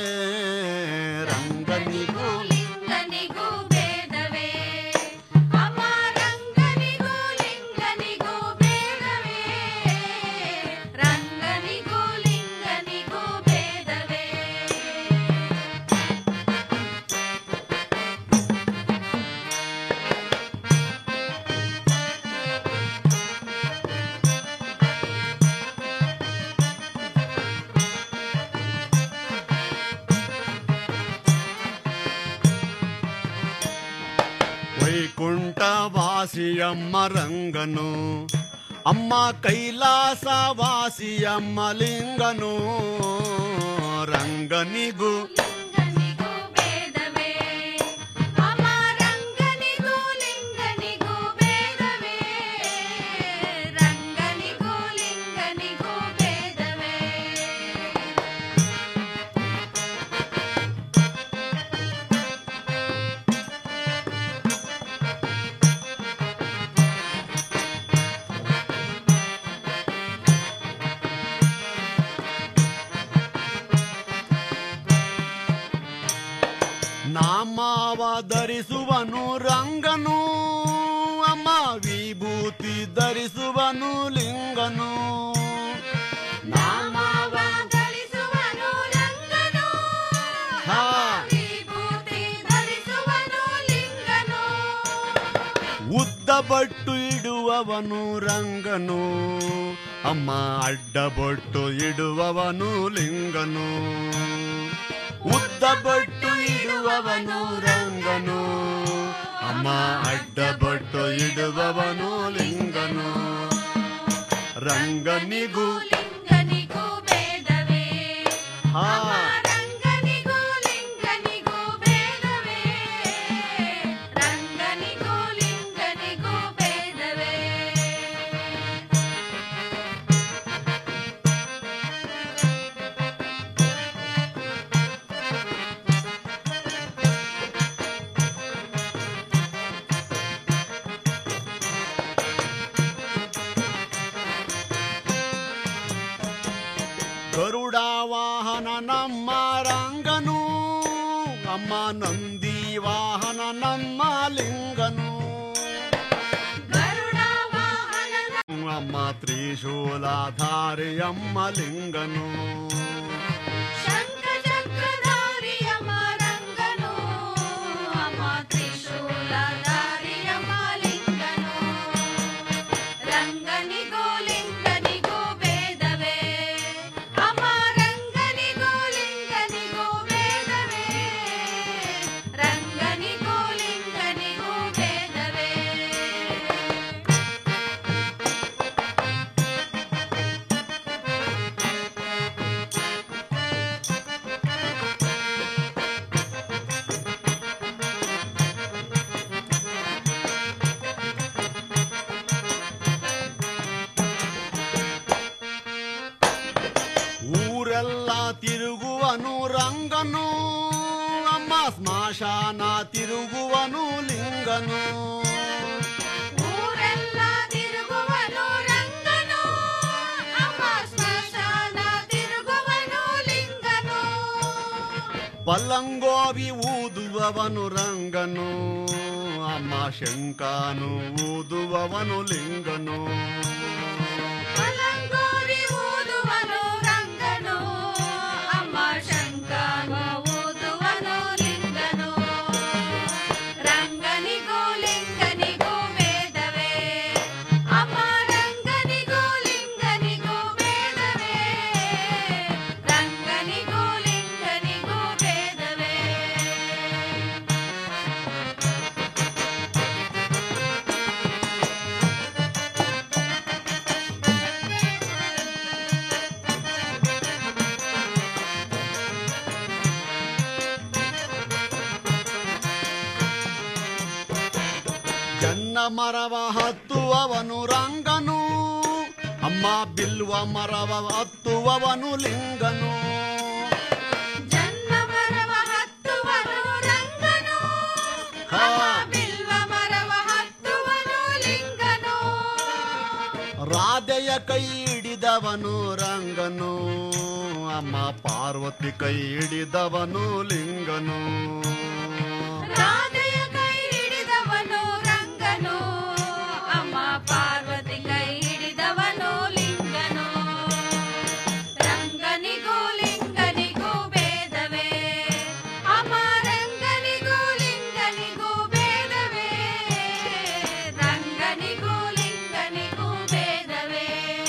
ರಂಗನಿಗೂ ಲಿಂಗನಿಗೂ ಭೇದವೇ ಅಮ್ಮ ರಂಗನಿಗೂ ಲಿಂಗನಿಗೂ ಭೇದವೇ ರಂಗನಿಗೂ ಲಿಂಗನಿಗೂ ಭೇದವೇ ವೈಕುಂಠವಾಸಿಯಮ್ಮ ರಂಗನು ಅಮ್ಮ ಕೈಲಾಸವಾಸಿಯಮ್ಮ ಲಿಂಗನು ರಂಗನಿಗೂ ಲಿಂಗನಿಗೂ ಭೇದವೇ ಅಮ್ಮ ರಂಗನಿಗೂ ಲಿಂಗನಿಗೂ ಭೇದವೇ ರಂಗನಿಗೂ ಲಿಂಗನಿಗೂ ಭೇದವೇ ನಾಮವ ಧರಿಸುವನು ರಂಗನು ಅಮ್ಮ ವಿಭೂತಿ ಧರಿಸುವನು ಲಿಂಗನು ನಾಮವ ಧರಿಸುವನು ರಂಗನು ಹಾ. ವಿಭೂತಿ ಧರಿಸುವನು ಲಿಂಗನು ಉದ್ದ ಬಟ್ಟು ಇಡುವವನು ರಂಗನು ಅಮ್ಮ ಅಡ್ಡ ಬೊಟ್ಟು ಇಡುವವನು ಲಿಂಗನು ಉದ್ದ ಬಟ್ಟು ಇಡುವವನು ರಂಗನು ಅಮ್ಮ ಅಡ್ಡ ಬಟ್ಟು ಇಡುವವನು ಲಿಂಗನು ರಂಗನಿಗೂ ಲಿಂಗನಿಗೂ ಭೇದವೇ ಹಾ ರಂಗನಿಗೂ ಲಿಂಗನಿಗೂ ಭೇದವೇ ರಂಗನಿಗೂ ಲಿಂಗನಿಗೂ ಭೇದವೇ ಗರುಡ ವಾಹನ ನಮ್ಮ ರಂಗನು ಅಮ್ಮ ನಂದಿ ವಾಹನ ನಮ್ಮ ಲಿಂಗನು ಗರುಡ ವಾಹನದ ಅಮ್ಮ ತ್ರಿಶೂಲಧಾರಿ ಅಮ್ಮ ಲಿಂಗನು ಶಂಖ ಚಕ್ರಧಾರಿಯ ರಂಗನು ಅಮ ತ್ರಿಶೂಲಧಾರಿಯ ಲಿಂಗನು ರಂಗನಿಗೂ ಲಿಂಗನಿಗೂ ಭೇದವೇ ಅಮ ರಂಗನಿಗೂ ಲಿಂಗನಿಗೂ ಭೇದವೇ ರಂಗನಿಗೂ ಲಿಂಗನಿಗೂ ಭೇದವೇ ರಂಗನಿಗೂ ಲಿಂಗನು ಊರೆಲ್ಲ ತಿರುಗುವನು ರಂಗನು ಅಮ್ಮ ಸ್ಮಶಾನ ತಿರುಗುವನು ಲಿಂಗನು ಪಲ್ಲಂಗೋವಿ ಊದುವವನು ರಂಗನು ಅಮ್ಮ ಶಂಕಾನು ಊದುವವನು ಲಿಂಗನು ಪಲಂಗೋರಿ ಊದುವನು ರಂಗನು ಅಮ್ಮ ಶಂಕನು ಊದುವನು ಲಿಂಗನು ರಂಗನಿಗೂ ಲಿಂಗನಿಗೂ ಭೇದವೇ ಅಮ್ಮ ರಂಗನಿಗೂ ಲಿಂಗನಿಗೂ ಭೇದವೇ ರಂಗನಿಗೂ ಲಿಂಗನಿಗೂ ಭೇದವೇ ಜನ್ನ ಮರವ ಹತ್ತುವವನು ರಂಗನು ಅಮ್ಮ ಬಿಲ್ವ ಮರವ ಹತ್ತುವವನು ಲಿಂಗನು ಜನ್ನ ಮರವ ಹತ್ತುವನು ರಂಗನು ಹಾ. ಅಮ್ಮ ಬಿಲ್ವ ಮರವ ಹತ್ತುವನು ಲಿಂಗನು ರಾಧೆಯ ಕೈ ಹಿಡಿದವನು ರಂಗನು ಅಮ್ಮ ಪಾರ್ವತಿ ಕೈ ಹಿಡಿದವನು ಲಿಂಗನು ರಾಧೆಯ ಕೈ ಹಿಡಿದವನು ರಂಗನು ಅಮ್ಮ ಪಾರ್ವತಿ ಕೈ ಹಿಡಿದವನು ಲಿಂಗನು ರಂಗನಿಗೂ ಲಿಂಗನಿಗೂ ಭೇದವೇ ಅಮ್ಮ ರಂಗನಿಗೂ ಲಿಂಗನಿಗೂ ಭೇದವೇ ರಂಗನಿಗೂ ಲಿಂಗನಿಗೂ ಭೇದವೇ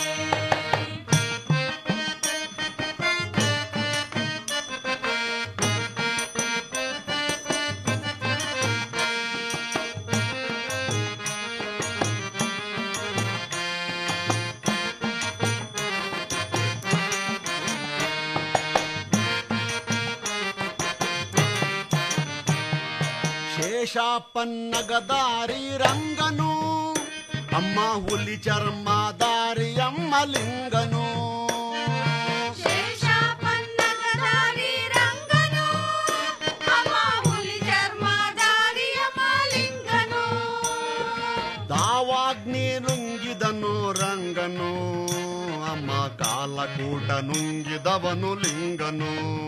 ಶೇಷಾಪನ್ನಗದಾರಿ ರಂಗನು ಅಮ್ಮ ಹುಲಿ ಚರ್ಮದಾರಿ ಅಮ್ಮ ಲಿಂಗನು ಶೇಷಾಪನ್ನಗದಾರಿ ರಂಗನು ಅಮ್ಮ ಹುಲಿ ಚರ್ಮದಾರಿಯ ಮಾಲಿಂಗನು ದಾವಾಗ್ನಿ ನುಂಗಿದನು ರಂಗನು ಅಮ್ಮ ಕಾಲಕೂಟ ನುಂಗಿದವನು ಲಿಂಗನು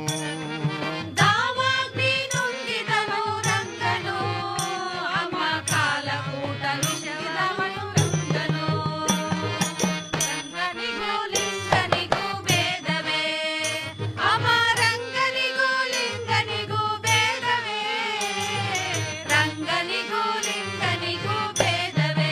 ದಾವಾಗ್ನಿ ನುಂಗಿದನು ರಂಗನು ಅಮ್ಮ ಕಾಲಕೂಟ ನುಂಗಿದವನು ರಂಗನು ರಂಗನಿಗೂ ಲಿಂಗನಿಗೂ ಭೇದವೇ ಅಮ್ಮ ರಂಗನಿಗೂ ಲಿಂಗನಿಗೂ ಭೇದವೇ ರಂಗನಿಗೂ ಲಿಂಗನಿಗೂ ಭೇದವೇ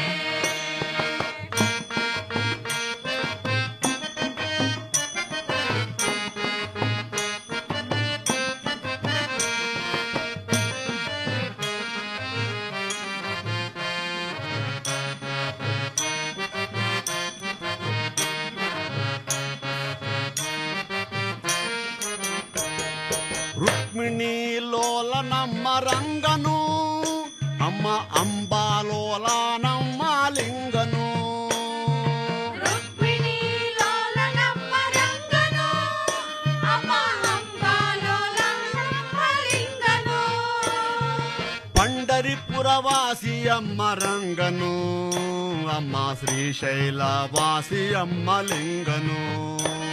ರುಕ್ಮಿಣಿ ಲೋಲ ನಮ್ಮ ರಂಗನು ಅಮ್ಮ ಅಂಬಾಲೋಲ ನಮ್ಮ ಲಿಂಗನು ರುಕ್ಮಿಣಿ ಲೋಲ ನಮ್ಮ ರಂಗನು ಅಮ್ಮ ಅಂಬಾಲೋಲ ನಮ್ಮ ಲಿಂಗನು ಪಂಡರಿಪುರವಾಸಿ ಅಮ್ಮ ರಂಗನು ಅಮ್ಮ ಶ್ರೀಶೈಲ ವಾಸಿ ಅಮ್ಮ ಲಿಂಗನು